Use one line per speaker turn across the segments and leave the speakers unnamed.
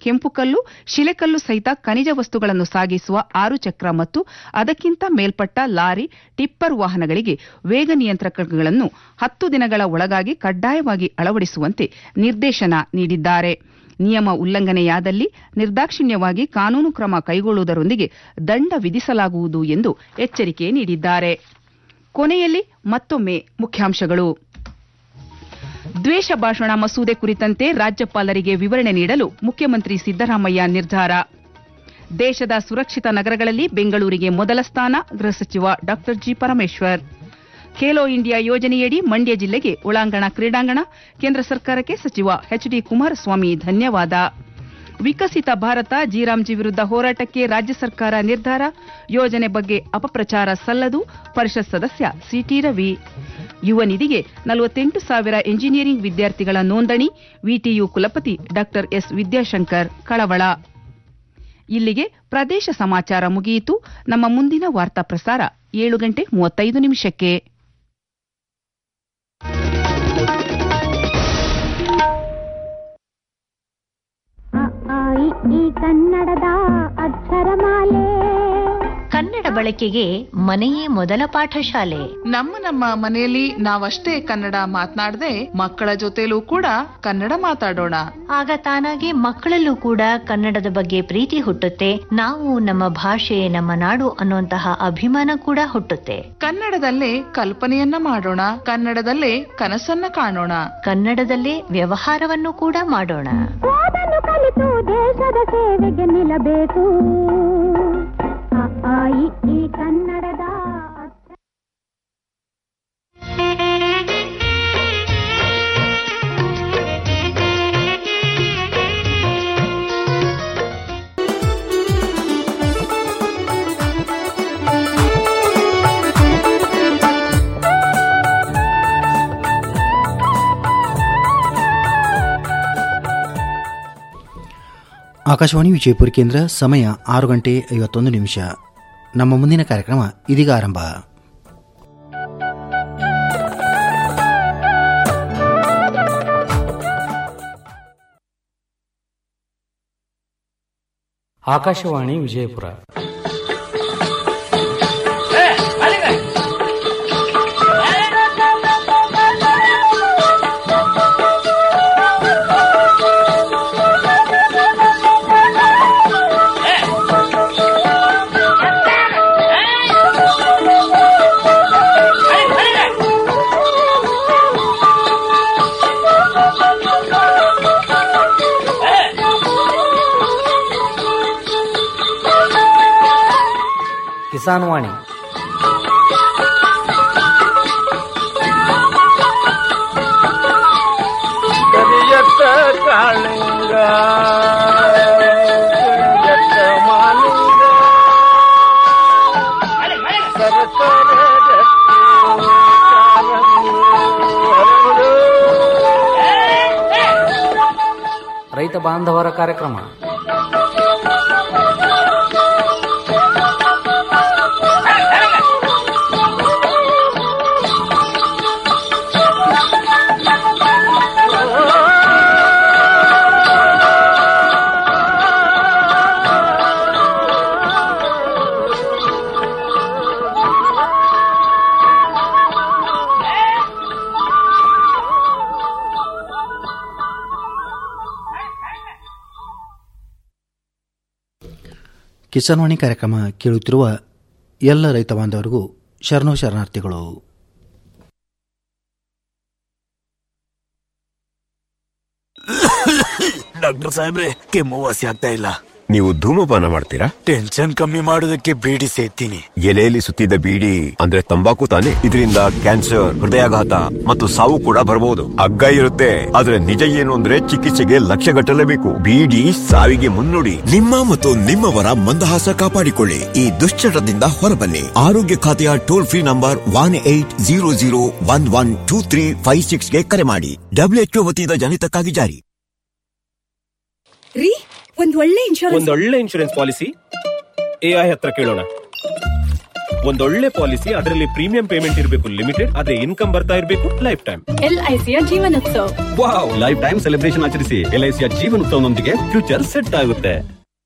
ಕೆಂಪುಕಲ್ಲು ಶಿಲೆಕಲ್ಲು ಸಹಿತ ಖನಿಜ ವಸ್ತುಗಳನ್ನು ಸಾಗಿಸುವ ಆರು ಚಕ್ರ ಮತ್ತು ಅದಕ್ಕಿಂತ ಮೇಲ್ಪಟ್ಟ ಲಾರಿ ಟಿಪ್ಪರ್ ವಾಹನಗಳಿಗೆ ವೇಗ ನಿಯಂತ್ರಕಗಳನ್ನು ಹತ್ತು ದಿನಗಳ ಒಳಗಾಗಿ ಕಡ್ಡಾಯವಾಗಿ ಅಳವಡಿಸುವಂತೆ ನಿರ್ದೇಶನ ನೀಡಿದ್ದಾರೆ ನಿಯಮ ಉಲ್ಲಂಘನೆಯಾದಲ್ಲಿ ನಿರ್ದಾಕ್ಷಿಣ್ಯವಾಗಿ ಕಾನೂನು ಕ್ರಮ ಕೈಗೊಳ್ಳುವುದರೊಂದಿಗೆ ದಂಡ ವಿಧಿಸಲಾಗುವುದು ಎಂದು ಎಚ್ಚರಿಕೆ ನೀಡಿದ್ದಾರೆ ಕೊನೆಯಲ್ಲಿ ಮತ್ತೊಮ್ಮೆ ಮುಖ್ಯಾಂಶಗಳು ದ್ವೇಷ ಭಾಷಣ ಮಸೂದೆ ಕುರಿತಂತೆ ರಾಜ್ಯಪಾಲರಿಗೆ ವಿವರಣೆ ನೀಡಲು ಮುಖ್ಯಮಂತ್ರಿ ಸಿದ್ದರಾಮಯ್ಯ ನಿರ್ಧಾರ ದೇಶದ ಸುರಕ್ಷಿತ ನಗರಗಳಲ್ಲಿ ಬೆಂಗಳೂರಿಗೆ ಮೊದಲ ಸ್ಥಾನ ಗೃಹ ಸಚಿವ ಡಾ ಜಿ ಪರಮೇಶ್ವರ್ ಖೇಲೋ ಇಂಡಿಯಾ ಯೋಜನೆಯಡಿ ಮಂಡ್ಯ ಜಿಲ್ಲೆಗೆ ಒಳಾಂಗಣ ಕ್ರೀಡಾಂಗಣ ಕೇಂದ್ರ ಸರ್ಕಾರಕ್ಕೆ ಸಚಿವ ಎಚ್ ಡಿ ಕುಮಾರಸ್ವಾಮಿ ಧನ್ಯವಾದ ವಿಕಸಿತ ಭಾರತ ಜೀರಾಮ್ಜಿ ವಿರುದ್ಧ ಹೋರಾಟಕ್ಕೆ ರಾಜ್ಯ ಸರ್ಕಾರ ನಿರ್ಧಾರ ಯೋಜನೆ ಬಗ್ಗೆ ಅಪಪ್ರಚಾರ ಸಲ್ಲದು ಪರಿಷತ್ ಸದಸ್ಯ ಸಿಟಿ ರವಿ ಯುವ ನಿಧಿಗೆ ನಲವತ್ತೆಂಟು ಸಾವಿರ ಎಂಜಿನಿಯರಿಂಗ್ ವಿದ್ಯಾರ್ಥಿಗಳ ನೋಂದಣಿ ವಿಟಿಯು ಕುಲಪತಿ ಡಾ ಎಸ್ ವಿದ್ಯಾಶಂಕರ್ ಕಳವಳ ಇಲ್ಲಿಗೆ ಪ್ರದೇಶ ಸಮಾಚಾರ ಮುಗಿಯಿತು ನಮ್ಮ ಮುಂದಿನ ವಾರ್ತಾ ಪ್ರಸಾರ ಏಳು ಗಂಟೆ ಮೂವತ್ತೈದು ನಿಮಿಷಕ್ಕೆ
ಅ, ಆ, ಇ, ಈ ಕನ್ನಡದ ಅಕ್ಷರಮಾಲೆ
ಕನ್ನಡ ಬಳಕೆಗೆ ಮನೆಯೇ ಮೊದಲ ಪಾಠಶಾಲೆ
ನಮ್ಮ ನಮ್ಮ ಮನೆಯಲ್ಲಿ ನಾವಷ್ಟೇ ಕನ್ನಡ ಮಾತನಾಡದೆ ಮಕ್ಕಳ ಜೊತೆಲೂ ಕೂಡ ಕನ್ನಡ ಮಾತಾಡೋಣ
ಆಗ ತಾನಾಗೆ ಮಕ್ಕಳಲ್ಲೂ ಕೂಡ ಕನ್ನಡದ ಬಗ್ಗೆ ಪ್ರೀತಿ ಹುಟ್ಟುತ್ತೆ ನಾವು ನಮ್ಮ ಭಾಷೆ ನಮ್ಮ ನಾಡು ಅನ್ನುವಂತಹ ಅಭಿಮಾನ ಕೂಡ ಹುಟ್ಟುತ್ತೆ
ಕನ್ನಡದಲ್ಲೇ ಕಲ್ಪನೆಯನ್ನ ಮಾಡೋಣ ಕನ್ನಡದಲ್ಲೇ ಕನಸನ್ನ ಕಾಣೋಣ
ಕನ್ನಡದಲ್ಲೇ ವ್ಯವಹಾರವನ್ನು ಕೂಡ ಮಾಡೋಣ
ಓದನ್ನು ಕಲಿತು ದೇಶದ ಸೇವೆಗೆ ನಿಲ್ಲಬೇಕು ಅ, ಆ, ಇ, ಈ ಕನ್ನಡದ ಅಕ್ಷರ
ಆಕಾಶವಾಣಿ ವಿಜಯಪುರ ಕೇಂದ್ರ ಸಮಯ ಆರು ಗಂಟೆ ಐವತ್ತೊಂದು ನಿಮಿಷ ನಮ್ಮ ಮುಂದಿನ ಕಾರ್ಯಕ್ರಮ ಇದೀಗ ಆರಂಭ
ಆಕಾಶವಾಣಿ ವಿಜಯಪುರ ಕಿಸಾನ್ ವಾಣಿ
ಕರಿಯತ್ತ ಕಾಳಿಂಗ ಕರಿಯತ್ತ ಮಾಲಿಂಗ ಸರಸರ ಗಟ್ಟಿ ಕಾಲಂಗು ಹರಡು.
ರೈತ ಬಾಂಧವರ ಕಾರ್ಯಕ್ರಮ
ಕಿಸಾನ್ ವಾಣಿ ಕಾರ್ಯಕ್ರಮ ಕೇಳುತ್ತಿರುವ ಎಲ್ಲ ರೈತ ಬಾಂಧವರಿಗೂ ಶರಣು ಶರಣಾರ್ಥಿಗಳು
ಡಾಕ್ಟರ್ ಸಾಹೇಬ್ರೆ ಕೆಮ್ಮು ವಾಸಿ ಆಗ್ತಾ ಇಲ್ಲ
ನೀವು ಧೂಮಪಾನ ಮಾಡ್ತೀರಾ
ಟೆನ್ಷನ್ ಕಮ್ಮಿ ಮಾಡೋದಕ್ಕೆ ಬೀಡಿ ಸೇತೀನಿ
ಎಲೆಯಲ್ಲಿ ಸುತ್ತಿದ್ದ ಬೀಡಿ ಅಂದ್ರೆ ತಂಬಾಕು ತಾನೆ ಇದರಿಂದ ಕ್ಯಾನ್ಸರ್ ಹೃದಯಾಘಾತ ಮತ್ತು ಸಾವು ಕೂಡ ಬರಬಹುದು ಹಗ್ಗ ಇರುತ್ತೆ ಆದ್ರೆ ನಿಜ ಏನು ಅಂದ್ರೆ ಚಿಕಿತ್ಸೆಗೆ ಲಕ್ಷ ಗಟ್ಟಲೇಬೇಕು ಬೀಡಿ ಸಾವಿಗೆ ಮುನ್ನುಡಿ
ನಿಮ್ಮ ಮತ್ತು ನಿಮ್ಮವರ ಮಂದಹಾಸ ಕಾಪಾಡಿಕೊಳ್ಳಿ ಈ ದುಶ್ಚಟದಿಂದ ಹೊರಬನ್ನಿ ಆರೋಗ್ಯ ಖಾತೆಯ toll free number one eight zero zero one one two three five ಸಿಕ್ಸ್ಗೆ ಕರೆ ಮಾಡಿ ಡಬ್ಲ್ಯೂಎಚ್ಒ ವತಿಯಿಂದ ಜನಿತಕ್ಕಾಗಿ ಜಾರಿ
ರೀ ಒಂದ್ ಒಳ್ಳೆ ಇನ್ಶೂರೆನ್ಸ್
ಒಂದೊಳ್ಳೆ ಇನ್ಶೂರೆನ್ಸ್ ಪಾಲಿಸಿ ಎಐ ಹತ್ರ ಕೇಳೋಣ
ಒಂದೊಳ್ಳೆ ಪಾಲಿಸಿ ಅದರಲ್ಲಿ ಪ್ರೀಮಿಯಂ ಪೇಮೆಂಟ್ ಇರಬೇಕು ಲಿಮಿಟೆಡ್ ಅದೇ ಇನ್ಕಮ್ ಬರ್ತಾ ಇರಬೇಕು ಲೈಫ್ ಟೈಮ್
ಎಲ್ಐಸಿಯ ಜೀವನೋತ್ಸವ
ವಾವ್ ಲೈಫ್ ಟೈಮ್ ಸೆಲೆಬ್ರೇಷನ್ ಆಚರಿಸಿ ಎಲ್ಐಸಿಯ ಜೀವನ ಉತ್ಸವನೊಂದಿಗೆ ಫ್ಯೂಚರ್ ಸೆಟ್ ಆಗುತ್ತೆ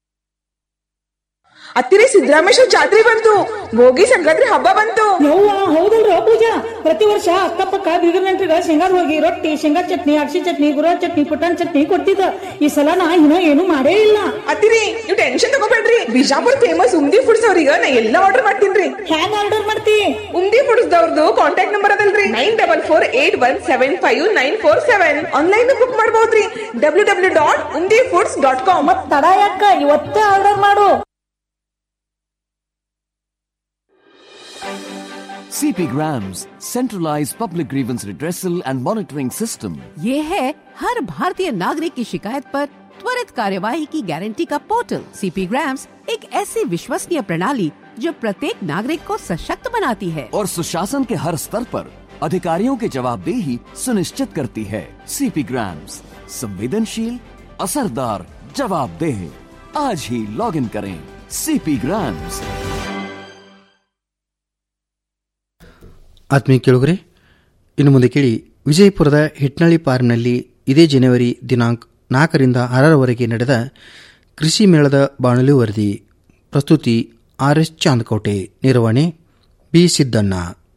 ಹತ್ತಿರ ಸಿದ್ದರಾಮೇಶ್ವರ ಜಾತ್ರೆ ಬಂತು ಭೋಗಿ ಸಂಕ್ರಾಂತಿ ಹಬ್ಬ ಬಂತು
ಯವ್ವ ಹೌದಲ್ರ ಪೂಜಾ ಪ್ರತಿ ವರ್ಷ ಅಕ್ಕಪಕ್ಕ ಬೀಗರ್ ನೆಂಟ್ರಿಗ ಶೇಂಗಾದ ಹೋಗಿ ರೊಟ್ಟಿ ಶೇಂಗಾ ಚಟ್ನಿ ಅಕ್ಷಿ ಚಟ್ನಿ ಗುರ ಚಟ್ನಿ ಪುಟಾಣಿ ಚಟ್ನಿ ಕೊಡ್ತಿದ್ದ ಈ ಸಲ ನಾ ಇನ್ನ ಏನು ಮಾಡೇ ಇಲ್ಲ
ಅತ್ತಿರಿ ನೀವು ಟೆನ್ಷನ್ ತಗೋಬೇಡ್ರಿ ಬಿಜಾಪುರ್ ಫೇಮಸ್ ಉಮ್ದಿ ಫುಡ್ಸ್ ಅವ್ರಿಗೆ ನಾ ಎಲ್ಲ ಆರ್ಡರ್ ಮಾಡ್ತೀನ್ರಿ
ಹ್ಯಾಂಗ ಆರ್ಡರ್ ಮಾಡ್ತಿ
ಉಮ್ದಿ ಫುಡ್ಸ್ ದವ್ರದ್ದು ಕಾಂಟ್ಯಾಕ್ಟ್ ನಂಬರ್ ಅದಲ್ರಿ nine double four eight one seven five nine four seven online book ಮಾಡಬಹುದ್ರಿ W W dot Umdi foods dot com
ಮತ್ ತಡ ಯಾಕ ಇವತ್ತೇ ಆರ್ಡರ್ ಮಾಡು
CP Grams, centralized public grievance redressal and monitoring system.
ये है हर भारतीय नागरिक की शिकायत पर त्वरित कार्यवाही की गारंटी का पोर्टल सीपी ग्राम्स एक ऐसी विश्वसनीय प्रणाली जो प्रत्येक नागरिक को सशक्त बनाती है
और सुशासन के हर स्तर पर अधिकारियों की जवाबदेही सुनिश्चित करती है सीपी ग्राम्स संवेदनशील असरदार जवाबदेह आज ही लॉग इन करें सीपी ग्राम्स
ಆತ್ಮೀಯ ಕೇಳುಗರೆ ಇನ್ನು ಮುಂದೆ ಕೇಳಿ ವಿಜಯಪುರದ ಹಿಟ್ನಳ್ಳಿ ಪಾರ್ಕ್ನಲ್ಲಿ ಇದೇ ಜನವರಿ ದಿನಾಂಕ ನಾಲ್ಕರಿಂದ ಆರರವರೆಗೆ ನಡೆದ ಕೃಷಿ ಮೇಳದ ಬಾನುಲಿ ವರದಿ ಪ್ರಸ್ತುತಿ ಆರ್ ಎಸ್ ಚಾಂದಕೋಟೆ ನಿರ್ವಹಣೆ ಬಿ ಸಿದ್ದಣ್ಣ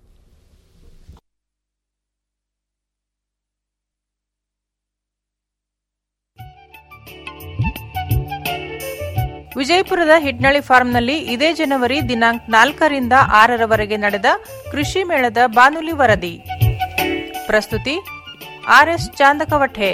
ವಿಜಯಪುರದ ಹಿಟ್ನಳ್ಳಿ ಫಾರ್ಮ್ನಲ್ಲಿ ಇದೇ ಜನವರಿ ದಿನಾಂಕ ನಾಲ್ಕರಿಂದ ಆರರವರೆಗೆ ನಡೆದ ಕೃಷಿ ಮೇಳದ ಬಾನುಲಿ ವರದಿ ಪ್ರಸ್ತುತಿ ಆರ್ಎಸ್ ಚಾಂದಕವಠೆ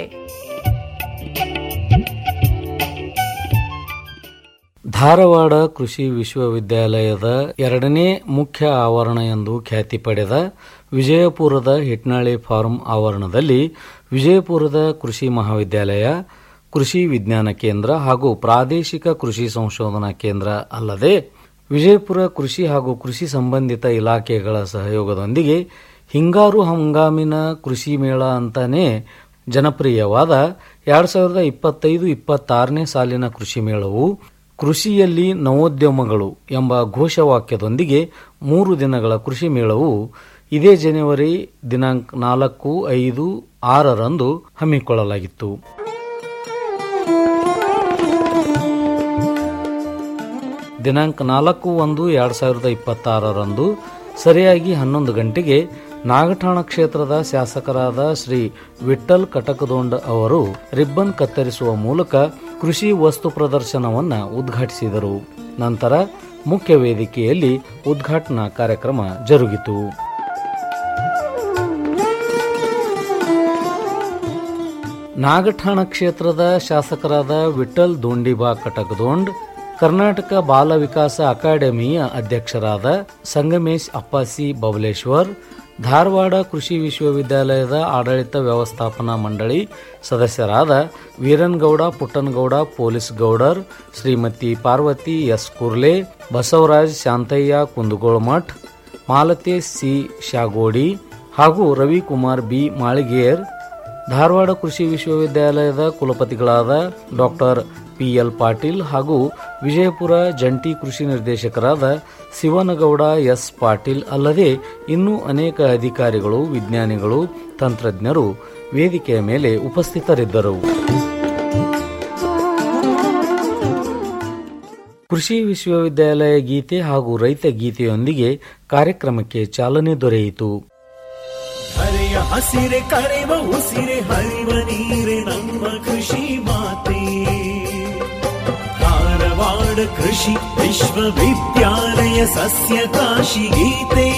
ಧಾರವಾಡ ಕೃಷಿ ವಿಶ್ವವಿದ್ಯಾಲಯದ ಎರಡನೇ ಮುಖ್ಯ ಆವರಣ ಎಂದು ಖ್ಯಾತಿ ಪಡೆದ ವಿಜಯಪುರದ ಹಿಟ್ನಾಳಿ ಫಾರ್ಮ್ ಆವರಣದಲ್ಲಿ ವಿಜಯಪುರದ ಕೃಷಿ ಮಹಾವಿದ್ಯಾಲಯ ಕೃಷಿ ವಿಜ್ಞಾನ ಕೇಂದ್ರ ಹಾಗೂ ಪ್ರಾದೇಶಿಕ ಕೃಷಿ ಸಂಶೋಧನಾ ಕೇಂದ್ರ ಅಲ್ಲದೆ ವಿಜಯಪುರ ಕೃಷಿ ಹಾಗೂ ಕೃಷಿ ಸಂಬಂಧಿತ ಇಲಾಖೆಗಳ ಸಹಯೋಗದೊಂದಿಗೆ ಹಿಂಗಾರು ಹಂಗಾಮಿನ ಕೃಷಿ ಮೇಳ ಅಂತಾನೆ ಜನಪ್ರಿಯವಾದ ಎರಡ್ ಸಾವಿರದ ಇಪ್ಪತ್ತೈದು ಇಪ್ಪತ್ತಾರನೇ ಸಾಲಿನ ಕೃಷಿ ಮೇಳವು ಕೃಷಿಯಲ್ಲಿ ನವೋದ್ಯಮಗಳು ಎಂಬ ಘೋಷವಾಕ್ಯದೊಂದಿಗೆ ಮೂರು ದಿನಗಳ ಕೃಷಿ ಮೇಳವು ಇದೇ ಜನವರಿ ದಿನಾಂಕ ನಾಲ್ಕು ಐದು ಆರರಂದು ಹಮ್ಮಿಕೊಳ್ಳಲಾಗಿತ್ತು ದಿನಾಂಕ ನಾಲ್ಕು ಒಂದು ಎರಡ್ ಸಾವಿರದ ಇಪ್ಪತ್ತಾರರಂದು ಸರಿಯಾಗಿ ಹನ್ನೊಂದು ಗಂಟೆಗೆ ನಾಗಠಾಣ ಕ್ಷೇತ್ರದ ಶಾಸಕರಾದ ಶ್ರೀ ವಿಠಲ್ ಕಟಕದೊಂಡ ಅವರು ರಿಬ್ಬನ್ ಕತ್ತರಿಸುವ ಮೂಲಕ ಕೃಷಿ ವಸ್ತು ಪ್ರದರ್ಶನವನ್ನು ಉದ್ಘಾಟಿಸಿದರು ನಂತರ ಮುಖ್ಯ ವೇದಿಕೆಯಲ್ಲಿ ಉದ್ಘಾಟನಾ ಕಾರ್ಯಕ್ರಮ ಜರುಗಿತು ನಾಗಠಾಣ ಕ್ಷೇತ್ರದ ಶಾಸಕರಾದ ವಿಠಲ್ ದೋಂಡಿಬಾ ಕಟಕದೊಂಡ್ ಕರ್ನಾಟಕ ಬಾಲ ವಿಕಾಸ ಅಕಾಡೆಮಿಯ ಅಧ್ಯಕ್ಷರಾದ ಸಂಗಮೇಶ್ ಅಪ್ಪಾಸಿ ಬಬಲೇಶ್ವರ್ ಧಾರವಾಡ ಕೃಷಿ ವಿಶ್ವವಿದ್ಯಾಲಯದ ಆಡಳಿತ ವ್ಯವಸ್ಥಾಪನಾ ಮಂಡಳಿ ಸದಸ್ಯರಾದ ವೀರನ್ಗೌಡ ಪುಟ್ಟನಗೌಡ ಪೊಲೀಸ್ ಗೌಡರ್ ಶ್ರೀಮತಿ ಪಾರ್ವತಿ ಎಸ್ ಕುರ್ಲೆ ಬಸವರಾಜ್ ಶಾಂತಯ್ಯ ಕುಂದಗೋಳಮಠ್ ಮಾಲತೆ ಸಿ ಶಾಗೋಡಿ ಹಾಗೂ ರವಿಕುಮಾರ್ ಬಿ ಮಾಳಿಗೇರ್ ಧಾರವಾಡ ಕೃಷಿ ವಿಶ್ವವಿದ್ಯಾಲಯದ ಕುಲಪತಿಗಳಾದ ಡಾಕ್ಟರ್ ಪಿಎಲ್ ಪಾಟೀಲ್ ಹಾಗೂ ವಿಜಯಪುರ ಜಂಟಿ ಕೃಷಿ ನಿರ್ದೇಶಕರಾದ ಶಿವನಗೌಡ ಎಸ್ ಪಾಟೀಲ್ ಅಲ್ಲದೆ ಇನ್ನೂ ಅನೇಕ ಅಧಿಕಾರಿಗಳು ವಿಜ್ಞಾನಿಗಳು ತಂತ್ರಜ್ಞರು ವೇದಿಕೆಯ ಮೇಲೆ ಉಪಸ್ಥಿತರಿದ್ದರು ಕೃಷಿ ವಿಶ್ವವಿದ್ಯಾಲಯ ಗೀತೆ ಹಾಗೂ ರೈತ ಗೀತೆಯೊಂದಿಗೆ ಕಾರ್ಯಕ್ರಮಕ್ಕೆ ಚಾಲನೆ ದೊರೆಯಿತು
ಹರೆಯ ಹಸಿರೆ ಕರೆವ ಉಸಿರೆ ಹರಿವ ನೀರೆ ನಮ್ಮ ಕೃಷಿ ಮಾತೆ ಧಾರವಾಡ ಕೃಷಿ ವಿಶ್ವವಿದ್ಯಾಲಯ ಸಸ್ಯ ಕಾಶಿ ಗೀತೆ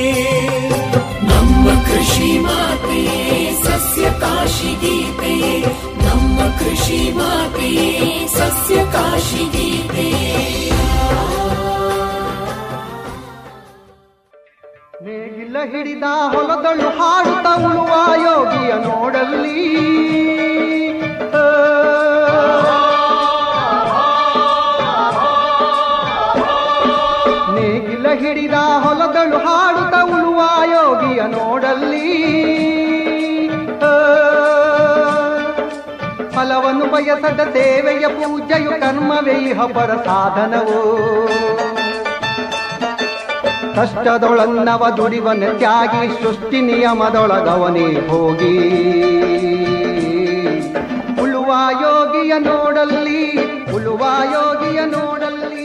ನಮ್ಮ ಕೃಷಿ ಮಾತೆ ಸಸ್ಯ ಕಾಶಿ ಗೀತೆ ನಮ್ಮ ಕೃಷಿ ಮಾತೆ ಸಸ್ಯ ಕಾಶಿ ಗೀತೆ
ನೇಗಿಲ ಹಿಡಿದ ಹೊಲದಳು ಹಾಡುತ್ತ ಉಳುವ ಯೋಗಿಯ ನೋಡಲ್ಲಿ ಆ, ನೇಗಿಲ ಹಿಡಿದ ಹೊಲದಳು ಹಾಡುತ್ತ ಉಳುವ ಯೋಗಿಯ ನೋಡಲ್ಲಿ ಆ, ಫಲವನ್ನು ಬಯಸದ ಸೇವೆಯ ಪೂಜೆಯು ಕರ್ಮವೇ ಇಹ ಪರ ಸಾಧನವು ಕಷ್ಟದೊಳನ್ನವ ದುಡಿವನ ತ್ಯಾಗಿ ಸೃಷ್ಟಿ ನಿಯಮದೊಳಗವನೇ ಹೋಗಿ ಉಳುವ ಯೋಗಿಯ ನೋಡಲ್ಲಿ ಉಳುವ ಯೋಗಿಯ ನೋಡಲ್ಲಿ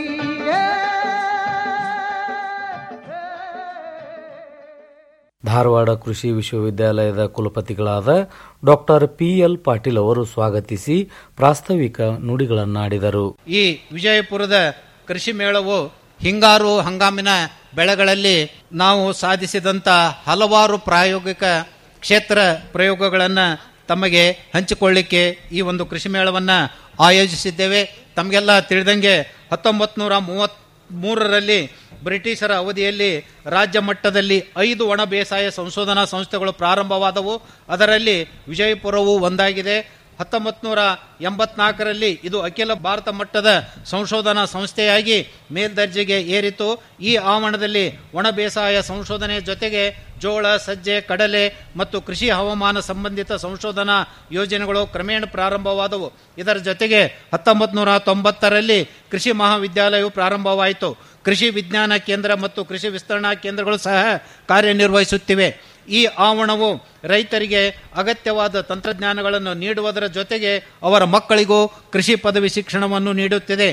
ಧಾರವಾಡ ಕೃಷಿ ವಿಶ್ವವಿದ್ಯಾಲಯದ ಕುಲಪತಿಗಳಾದ ಡಾಕ್ಟರ್ ಪಿ ಎಲ್ ಪಾಟೀಲ್ ಅವರು ಸ್ವಾಗತಿಸಿ ಪ್ರಾಸ್ತಾವಿಕ ನುಡಿಗಳನ್ನಾಡಿದರು
ಈ ವಿಜಯಪುರದ ಕೃಷಿ ಮೇಳವು ಹಿಂಗಾರು ಹಂಗಾಮಿನ ಬೆಳೆಗಳಲ್ಲಿ ನಾವು ಸಾಧಿಸಿದಂತ ಹಲವಾರು ಪ್ರಾಯೋಗಿಕ ಕ್ಷೇತ್ರ ಪ್ರಯೋಗಗಳನ್ನು ತಮಗೆ ಹಂಚಿಕೊಳ್ಳಿಕ್ಕೆ ಈ ಒಂದು ಕೃಷಿ ಮೇಳವನ್ನ ಆಯೋಜಿಸಿದ್ದೇವೆ ತಮಗೆಲ್ಲ ತಿಳಿದಂಗೆ ಹತ್ತೊಂಬತ್ತು ನೂರ ಮೂವತ್ತ್ ಮೂರರಲ್ಲಿ ಬ್ರಿಟಿಷರ ಅವಧಿಯಲ್ಲಿ ರಾಜ್ಯ ಮಟ್ಟದಲ್ಲಿ ಐದು ಒಣ ಬೇಸಾಯ ಸಂಶೋಧನಾ ಸಂಸ್ಥೆಗಳು ಪ್ರಾರಂಭವಾದವು ಅದರಲ್ಲಿ ವಿಜಯಪುರವು ಒಂದಾಗಿದೆ ಹತ್ತೊಂಬತ್ತು ನೂರ ಎಂಬತ್ನಾಲ್ಕರಲ್ಲಿ ಇದು ಅಖಿಲ ಭಾರತ ಮಟ್ಟದ ಸಂಶೋಧನಾ ಸಂಸ್ಥೆಯಾಗಿ ಮೇಲ್ದರ್ಜೆಗೆ ಏರಿತು ಈ ಆವರಣದಲ್ಲಿ ಒಣ ಬೇಸಾಯ ಸಂಶೋಧನೆ ಜೊತೆಗೆ ಜೋಳ ಸಜ್ಜೆ ಕಡಲೆ ಮತ್ತು ಕೃಷಿ ಹವಾಮಾನ ಸಂಬಂಧಿತ ಸಂಶೋಧನಾ ಯೋಜನೆಗಳು ಕ್ರಮೇಣ ಪ್ರಾರಂಭವಾದವು ಇದರ ಜೊತೆಗೆ ಹತ್ತೊಂಬತ್ತು ನೂರ ತೊಂಬತ್ತರಲ್ಲಿ ಕೃಷಿ ಮಹಾವಿದ್ಯಾಲಯವು ಪ್ರಾರಂಭವಾಯಿತು ಕೃಷಿ ವಿಜ್ಞಾನ ಕೇಂದ್ರ ಮತ್ತು ಕೃಷಿ ವಿಸ್ತರಣಾ ಕೇಂದ್ರಗಳು ಸಹ ಕಾರ್ಯನಿರ್ವಹಿಸುತ್ತಿವೆ ಈ ಆವರಣವು ರೈತರಿಗೆ ಅಗತ್ಯವಾದ ತಂತ್ರಜ್ಞಾನಗಳನ್ನು ನೀಡುವುದರ ಜೊತೆಗೆ ಅವರ ಮಕ್ಕಳಿಗೂ ಕೃಷಿ ಪದವಿ ಶಿಕ್ಷಣವನ್ನು ನೀಡುತ್ತಿದೆ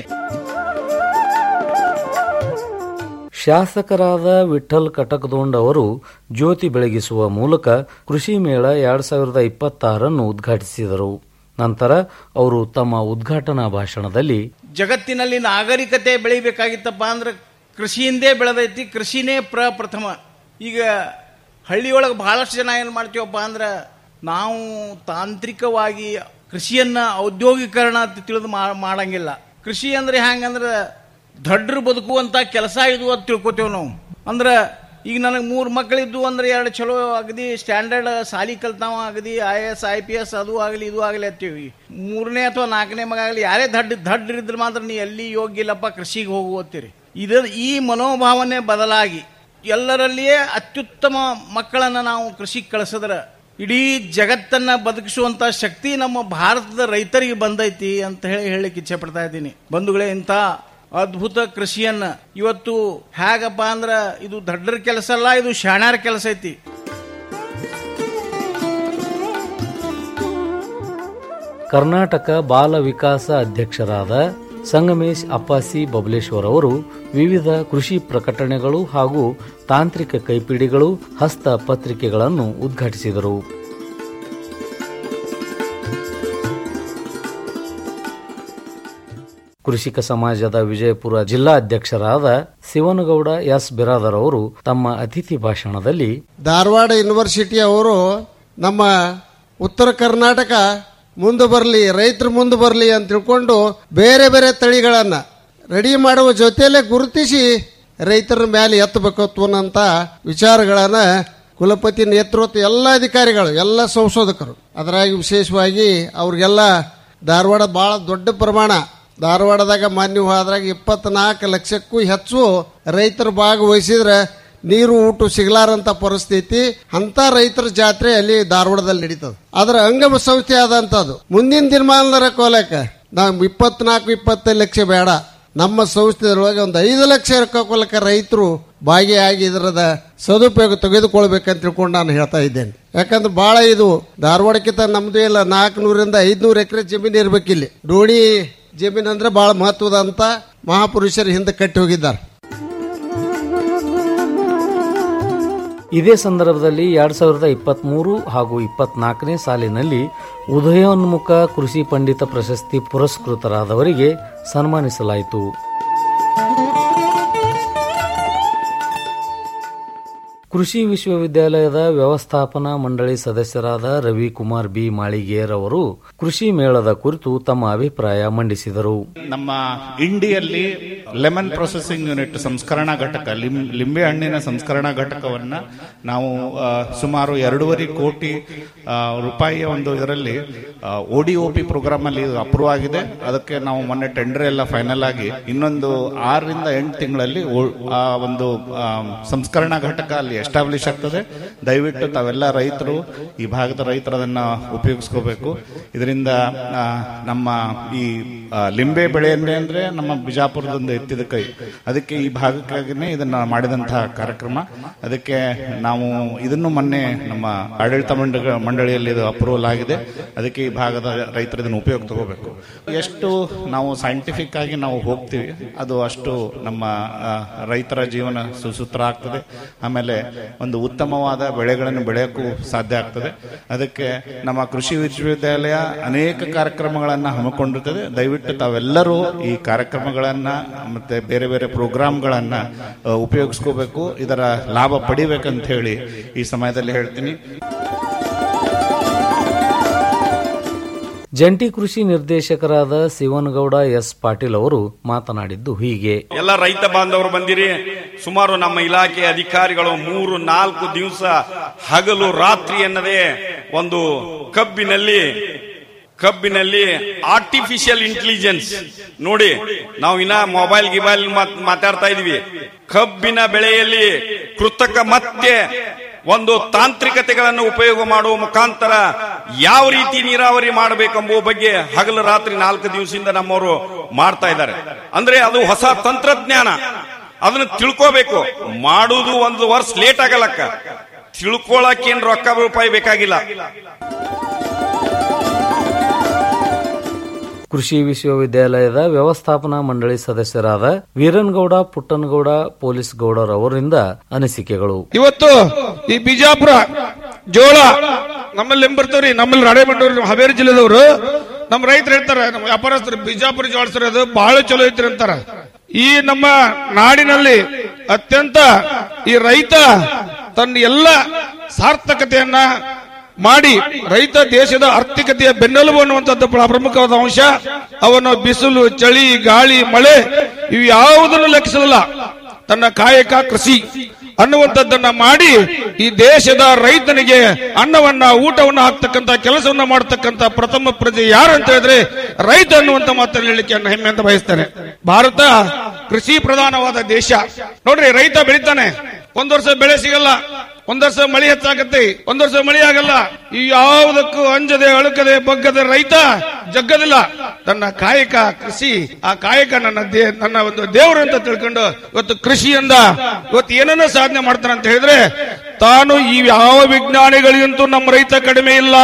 ಶಾಸಕರಾದ ವಿಠಲ್ ಕಟಕದೊಂಡ್ ಅವರು ಜ್ಯೋತಿ ಬೆಳಗಿಸುವ ಮೂಲಕ ಕೃಷಿ ಮೇಳ ಎರಡ್ ಸಾವಿರದ ಇಪ್ಪತ್ತಾರನ್ನು ಉದ್ಘಾಟಿಸಿದರು ನಂತರ ಅವರು ತಮ್ಮ ಉದ್ಘಾಟನಾ ಭಾಷಣದಲ್ಲಿ
ಜಗತ್ತಿನಲ್ಲಿ ನಾಗರಿಕತೆ ಬೆಳಿಬೇಕಾಗಿತ್ತಪ್ಪ ಅಂದ್ರೆ ಕೃಷಿಯಿಂದೇ ಬೆಳೆದೈತಿ ಕೃಷಿನೇ ಪ್ರಪ್ರಥಮ ಈಗ ಹಳ್ಳಿಯೊಳಗೆ ಬಹಳಷ್ಟು ಜನ ಏನು ಮಾಡ್ತೀವಪ್ಪ ಅಂದ್ರೆ ನಾವು ತಾಂತ್ರಿಕವಾಗಿ ಕೃಷಿಯನ್ನ ಔದ್ಯೋಗೀಕರಣ ಅಂತ ತಿಳಿದು ಮಾ- ಮಾಡಂಗಿಲ್ಲ ಕೃಷಿ ಅಂದ್ರೆ ಹೆಂಗಂದ್ರೆ ದಡ್ರು ಬದುಕುವಂತ ಕೆಲಸ ಇದು ಅಂತ ತಿಳ್ಕೊತೇವೆ ನಾವು ಅಂದ್ರೆ ಈಗ ನನಗೆ ಮೂರು ಮಕ್ಕಳಿದ್ದು ಅಂದ್ರೆ ಎರಡು ಚಲೋ ಅಗದಿ ಸ್ಟ್ಯಾಂಡರ್ಡ್ ಸಾಲಿ ಕಲ್ತಾವ ಅಗದಿ I S I P S ಅದು ಆಗಲಿ ಇದು ಆಗಲಿ ಅಂತೀವಿ ಮೂರನೇ ಅಥವಾ ನಾಲ್ಕನೇ ಮಗ ಆಗಲಿ ಯಾರೇ ದಡ್ಡ ದಡ್ಡ ಇದ್ರೆ ಮಾತ್ರ ನೀ ಎಲ್ಲಿ ಯೋಗ್ಯ ಇಲ್ಲಪ್ಪ ಕೃಷಿಗೆ ಹೋಗು ಅಂತೀರಿ ಇದು ಈ ಮನೋಭಾವನೆ ಬದಲಾಗಿ ಎಲ್ಲರಲ್ಲಿಯೇ ಅತ್ಯುತ್ತಮ ಮಕ್ಕಳನ್ನ ನಾವು ಕೃಷಿಗೆ ಕಳಿಸಿದ್ರೆ ಇಡೀ ಜಗತ್ತನ್ನ ಬದುಕಿಸುವಂತ ಶಕ್ತಿ ನಮ್ಮ ಭಾರತದ ರೈತರಿಗೆ ಬಂದೈತಿ ಅಂತ ಹೇಳಿ ಹೇಳಲಿಕ್ಕೆ ಇಚ್ಛೆ ಪಡ್ತಾ ಇದ್ದೀನಿ ಬಂಧುಗಳೇ ಇಂಥ ಅದ್ಭುತ ಕೃಷಿಯನ್ನ ಇವತ್ತು ಹೇಗಪ್ಪ ಅಂದ್ರ ಇದು ದಡ್ಡರ ಕೆಲಸ ಅಲ್ಲ ಇದು ಶಾಣ್ಯಾರ ಕೆಲಸ ಐತಿ
ಕರ್ನಾಟಕ ಬಾಲ ವಿಕಾಸ ಅಧ್ಯಕ್ಷರಾದ ಸಂಗಮೇಶ್ ಅಪ್ಪಾಸಿ ಬಬಲೇಶ್ವರ್ ಅವರು ವಿವಿಧ ಕೃಷಿ ಪ್ರಕಟಣೆಗಳು ಹಾಗೂ ತಾಂತ್ರಿಕ ಕೈಪಿಡಿಗಳು ಹಸ್ತ ಪತ್ರಿಕೆಗಳನ್ನು ಉದ್ಘಾಟಿಸಿದರು ಕೃಷಿಕ ಸಮಾಜದ ವಿಜಯಪುರ ಜಿಲ್ಲಾ ಅಧ್ಯಕ್ಷರಾದ ಶಿವನಗೌಡ ಎಸ್ ಬಿರಾದರ್ ಅವರು ತಮ್ಮ ಅತಿಥಿ ಭಾಷಣದಲ್ಲಿ
ಧಾರವಾಡ ಯೂನಿವರ್ಸಿಟಿ ಅವರು ನಮ್ಮ ಉತ್ತರ ಕರ್ನಾಟಕ ಮುಂದೆ ಬರಲಿ ರೈತರು ಮುಂದೆ ಬರಲಿ ಅಂತ ತಿಳ್ಕೊಂಡು ಬೇರೆ ಬೇರೆ ತಳಿಗಳನ್ನು ರೆಡಿ ಮಾಡುವ ಜೊತೆಯಲ್ಲೇ ಗುರುತಿಸಿ ರೈತರ ಮೇಲೆ ಎತ್ತಬೇಕು ಅನ್ನೋಂಥ ವಿಚಾರಗಳನ್ನ ಕುಲಪತಿ ನೇತೃತ್ವ ಎಲ್ಲ ಅಧಿಕಾರಿಗಳು ಎಲ್ಲ ಸಂಶೋಧಕರು ಅದರಾಗಿ ವಿಶೇಷವಾಗಿ ಅವ್ರಿಗೆಲ್ಲ ಧಾರವಾಡ ಬಹಳ ದೊಡ್ಡ ಪ್ರಮಾಣ ಧಾರವಾಡದಾಗ ಮಾನ್ಯ ಹೋದ್ರಾಗ ಇಪ್ಪತ್ನಾಲ್ಕು ಲಕ್ಷಕ್ಕೂ ಹೆಚ್ಚು ರೈತರು ಭಾಗವಹಿಸಿದ್ರೆ ನೀರು ಊಟ ಸಿಗಲಾರಂತ ಪರಿಸ್ಥಿತಿ ಅಂತ ರೈತರ ಜಾತ್ರೆ ಅಲ್ಲಿ ಧಾರವಾಡದಲ್ಲಿ ನಡೀತದೆ ಅದರ ಅಂಗಮ ಸಂಸ್ಥೆ ಆದಂತದ್ದು ಮುಂದಿನ ದಿನಮಾನದರ ಕೋಲಕ್ಕೆ ನಾವು ಇಪ್ಪತ್ನಾಲ್ಕು ಇಪ್ಪತ್ತೈದು ಲಕ್ಷ ಬೇಡ ನಮ್ಮ ಸಂಸ್ಥೆಯೊಳಗೆ ಒಂದು ಐದು ಲಕ್ಷ ರೊಕ್ಕ ರೈತರು ಭಾಗಿಯಾಗಿ ಇದರದ ಸದುಪಯೋಗ ತೆಗೆದುಕೊಳ್ಬೇಕಂತ ತಿಳ್ಕೊಂಡು ನಾನು ಹೇಳ್ತಾ ಇದ್ದೇನೆ ಯಾಕಂದ್ರೆ ಬಹಳ ಇದು ಧಾರವಾಡಕ್ಕಿಂತ ನಮ್ದು ಇಲ್ಲ ನಾಲ್ಕುನೂರಿಂದ ಐದ್ನೂರು ಎಕರೆ ಜಮೀನು ಇರ್ಬೇಕಿಲ್ಲಿ ಡೋಣಿ ಜಮೀನು ಅಂದ್ರೆ ಬಹಳ ಮಹತ್ವದ ಅಂತ ಮಹಾಪುರುಷರು ಹಿಂದೆ ಕಟ್ಟಿ ಹೋಗಿದ್ದಾರೆ
ಇದೇ ಸಂದರ್ಭದಲ್ಲಿ ಎರಡ್ ಸಾವಿರದ ಇಪ್ಪತ್ಮೂರು ಹಾಗೂ ಇಪ್ಪತ್ನಾಲ್ಕನೇ ಸಾಲಿನಲ್ಲಿ ಉದಯೋನ್ಮುಖ ಕೃಷಿ ಪಂಡಿತ ಪ್ರಶಸ್ತಿ ಪುರಸ್ಕೃತರಾದವರಿಗೆ ಸನ್ಮಾನಿಸಲಾಯಿತು ಕೃಷಿ ವಿಶ್ವವಿದ್ಯಾಲಯದ ವ್ಯವಸ್ಥಾಪನಾ ಮಂಡಳಿ ಸದಸ್ಯರಾದ ರವಿಕುಮಾರ್ ಬಿ ಮಾಳಿಗೇರ್ ಅವರು ಕೃಷಿ ಮೇಳದ ಕುರಿತು ತಮ್ಮ ಅಭಿಪ್ರಾಯ ಮಂಡಿಸಿದರು
ನಮ್ಮ ಇಂಡಿಯಲ್ಲಿ ಲೆಮನ್ ಪ್ರೊಸೆಸಿಂಗ್ ಯೂನಿಟ್ ಸಂಸ್ಕರಣಾ ಘಟಕ ಲಿಂ- ಲಿಂಬೆ ಹಣ್ಣಿನ ಸಂಸ್ಕರಣಾ ಘಟಕವನ್ನ ನಾವು ಆ, ಸುಮಾರು ಎರಡೂವರೆ ಕೋಟಿ ಆ, ರೂಪಾಯಿಯ ಒಂದು ಇದರಲ್ಲಿ ಒಡಿಒಪಿ ಪ್ರೋಗ್ರಾಮ್ ಅಲ್ಲಿ ಅಪ್ರೂವ್ ಆಗಿದೆ ಅದಕ್ಕೆ ನಾವು ಮೊನ್ನೆ ಟೆಂಡರ್ ಎಲ್ಲ ಫೈನಲ್ ಆಗಿ ಇನ್ನೊಂದು ಆರರಿಂದ ಎಂಟು ತಿಂಗಳಲ್ಲಿ ಓ- ಆ ಒಂದು ಆ, ಸಂಸ್ಕರಣಾ ಘಟಕ ಅಲ್ಲಿ ಎಸ್ಟಾಬ್ಲಿಷ್ ಆಗ್ತದೆ ದಯವಿಟ್ಟು ತಾವೆಲ್ಲ ರೈತರು ಈ ಭಾಗದ ರೈತರು ಅದನ್ನ ಉಪಯೋಗಿಸ್ಕೋಬೇಕು ಇದರಿಂದ ಆ, ನಮ್ಮ ಈ ಆ, ಲಿಂಬೆ ಬೆಳೆಯನ್ನೇ ಅಂದ್ರೆ ನಮ್ಮ ಬಿಜಾಪುರದೊಂದು ಎತ್ತಿದ ಕೈ ಅದಕ್ಕೆ ಈ ಭಾಗಕ್ಕಾಗಿನೇ ಇದನ್ನ ಮಾಡಿದಂತಹ ಕಾರ್ಯಕ್ರಮ ಅದಕ್ಕೆ ನಾವು ಇದನ್ನು ಮೊನ್ನೆ ನಮ್ಮ ಆಡಳಿತ ಮಂಡಳ ಮಂಡಳಿಯಲ್ಲಿ ಇದು ಅಪ್ರೂವಲ್ ಆಗಿದೆ ಅದಕ್ಕೆ ಈ ಭಾಗದ ರೈತರು ಇದನ್ನು ಉಪಯೋಗ ತಗೋಬೇಕು ಎಷ್ಟು ನಾವು ಸೈಂಟಿಫಿಕ್ ಆಗಿ ನಾವು ಹೋಗ್ತೀವಿ ಅದು ಅಷ್ಟು ನಮ್ಮ ಆ, ರೈತರ ಜೀವನ ಸುಸೂತ್ರ ಆಗ್ತದೆ ಆಮೇಲೆ ಒಂದು ಉತ್ತಮವಾದ ಬೆಳೆಗಳನ್ನು ಬೆಳೆಯೋಕ್ಕೂ ಸಾಧ್ಯ ಆಗ್ತದೆ ಅದಕ್ಕೆ ನಮ್ಮ ಕೃಷಿ ವಿಶ್ವವಿದ್ಯಾಲಯ ಅನೇಕ ಕಾರ್ಯಕ್ರಮಗಳನ್ನು ಹಮ್ಮಿಕೊಂಡಿರ್ತದೆ ದಯವಿಟ್ಟು ತಾವೆಲ್ಲರೂ ಈ ಕಾರ್ಯಕ್ರಮಗಳನ್ನ ಮತ್ತೆ ಬೇರೆ ಬೇರೆ ಪ್ರೋಗ್ರಾಮ್ಗಳನ್ನ ಆ, ಉಪಯೋಗಿಸ್ಕೋಬೇಕು ಇದರ ಲಾಭ ಪಡಿಬೇಕಂತ ಹೇಳಿ ಈ ಸಮಯದಲ್ಲಿ ಹೇಳ್ತೀನಿ
ಜಂಟಿ ಕೃಷಿ ನಿರ್ದೇಶಕರಾದ ಶಿವನಗೌಡ ಎಸ್ ಪಾಟೀಲ್ ಅವರು ಮಾತನಾಡಿದ್ದು ಹೀಗೆ
ಎಲ್ಲ ರೈತ ಬಾಂಧವರು ಬಂದಿರಿ ಸುಮಾರು ನಮ್ಮ ಇಲಾಖೆ ಅಧಿಕಾರಿಗಳು ಮೂರು ನಾಲ್ಕು ದಿವಸ ಹಗಲು ರಾತ್ರಿ ಎನ್ನದೇ ಒಂದು ಕಬ್ಬಿನಲ್ಲಿ ಕಬ್ಬಿನಲ್ಲಿ ಆರ್ಟಿಫಿಷಿಯಲ್ ಇಂಟೆಲಿಜೆನ್ಸ್ ನೋಡಿ ನಾವು ಇನ್ನ ಮೊಬೈಲ್ ಗಿಬೈಲ್ ಮಾತ್- ಮಾತಾಡ್ತಾ ಇದೀವಿ ಕಬ್ಬಿನ ಬೆಳೆಯಲ್ಲಿ ಕೃತಕ ಮತ್ತೆ ಒಂದು ತಾಂತ್ರಿಕತೆಗಳನ್ನು ಉಪಯೋಗ ಮಾಡುವ ಮುಖಾಂತರ ಯಾವ ರೀತಿ ನೀರಾವರಿ ಮಾಡಬೇಕೆಂಬುವ ಬಗ್ಗೆ ಹಗಲು ರಾತ್ರಿ ನಾಲ್ಕು ದಿವಸದಿಂದ ನಮ್ಮವರು ಮಾಡ್ತಾ ಇದ್ದಾರೆ ಅಂದ್ರೆ ಅದು ಹೊಸ ತಂತ್ರಜ್ಞಾನ ಅದನ್ನ ತಿಳ್ಕೋಬೇಕು ಮಾಡುವುದು ಒಂದು ವರ್ಷ ಲೇಟ್ ಆಗಲಕ್ಕ ತಿಳ್ಕೊಳಕ್ ಏನ್ ರೊಕ್ಕ ರೂಪಾಯಿ ಬೇಕಾಗಿಲ್ಲ
ಕೃಷಿ ವಿಶ್ವವಿದ್ಯಾಲಯದ ವ್ಯವಸ್ಥಾಪನಾ ಮಂಡಳಿ ಸದಸ್ಯರಾದ ವೀರನ್ಗೌಡ ಪುಟ್ಟನಗೌಡ ಪೊಲೀಸ್ ಗೌಡರವರಿಂದ ಅನಿಸಿಕೆಗಳು
ಇವತ್ತು ಈ ಬಿಜಾಪುರ ಜೋಳ ನಮ್ಮಲ್ಲಿ ಏನ್ ಬರ್ತಾವ್ರಿ ನಮ್ಮಲ್ಲಿ ರಾಣೆಬೆನ್ನೂರು ಹಾವೇರಿ ಜಿಲ್ಲೆದವರು ನಮ್ಮ ರೈತರು ಹೇಳ್ತಾರೆ ನಮ್ಮ ವ್ಯಾಪಾರಸ್ಥರು ಬಿಜಾಪುರ ಜೋಳ ಸರ್ ಅದು ಬಹಳ ಚಲೋ ಐತ್ರಿ ಅಂತಾರ ಈ ನಮ್ಮ ನಾಡಿನಲ್ಲಿ ಅತ್ಯಂತ ಈ ರೈತ ತನ್ನ ಎಲ್ಲ ಸಾರ್ಥಕತೆಯನ್ನ ಮಾಡಿ ರೈತ ದೇಶದ ಆರ್ಥಿಕತೆಯ ಬೆನ್ನೆಲುಬು ಅನ್ನುವಂಥದ್ದು ಪ್ರ- ಪ್ರಮುಖವಾದ ಅಂಶ ಅವನು ಬಿಸಿಲು ಚಳಿ ಗಾಳಿ ಮಳೆ ಇವು ಯಾವುದನ್ನು ಲೆಕ್ಕಿಸಲಿಲ್ಲ ತನ್ನ ಕಾಯಕ ಕೃಷಿ ಅನ್ನುವಂಥದ್ದನ್ನ ಮಾಡಿ ಈ ದೇಶದ ರೈತನಿಗೆ ಅನ್ನವನ್ನ ಊಟವನ್ನ ಹಾಕ್ತಕ್ಕಂತ ಕೆಲಸವನ್ನ ಮಾಡತಕ್ಕಂತ ಪ್ರಥಮ ಪ್ರಜೆ ಯಾರು ಅಂತ ಹೇಳಿದ್ರೆ ರೈತ ಅನ್ನುವಂತ ಮಾತನ್ನು ಹೇಳಲಿಕ್ಕೆ ನನ್ನ ಹೆಮ್ಮೆ ಅಂತ ಬಯಸ್ತೇನೆ ಭಾರತ ಕೃಷಿ ಪ್ರಧಾನವಾದ ದೇಶ ನೋಡ್ರಿ ರೈತ ಬೆಳಿತಾನೆ ಒಂದ್ ವರ್ಷ ಬೆಳೆ ಸಿಗಲ್ಲ ಒಂದ್ ವರ್ಷ ಮಳೆ ಹೆಚ್ಚಾಗತ್ತೆ ಒಂದ್ ವರ್ಷ ಮಳೆ ಆಗಲ್ಲ ಈ ಯಾವುದಕ್ಕೂ ಅಂಜದೆ ಅಳುಕದೆ ಬಗ್ಗದೆ ರೈತ ಜಗ್ಗದಿಲ್ಲ ತನ್ನ ಕಾಯಕ ಕೃಷಿ ಆ ಕಾಯಕ ನನ್ನ ದೇ ನನ್ನ ಒಂದು ದೇವರು ಅಂತ ತಿಳ್ಕೊಂಡು ಇವತ್ತು ಕೃಷಿಯಿಂದ ಇವತ್ತು ಏನನ್ನ ಸಾಧನೆ ಮಾಡ್ತಾನೆ ಅಂತ ಹೇಳಿದ್ರೆ ತಾನು ಈ ಯಾವ ವಿಜ್ಞಾನಿಗಳಿಗಂತೂ ನಮ್ಮ ರೈತ ಕಡಿಮೆ ಇಲ್ಲ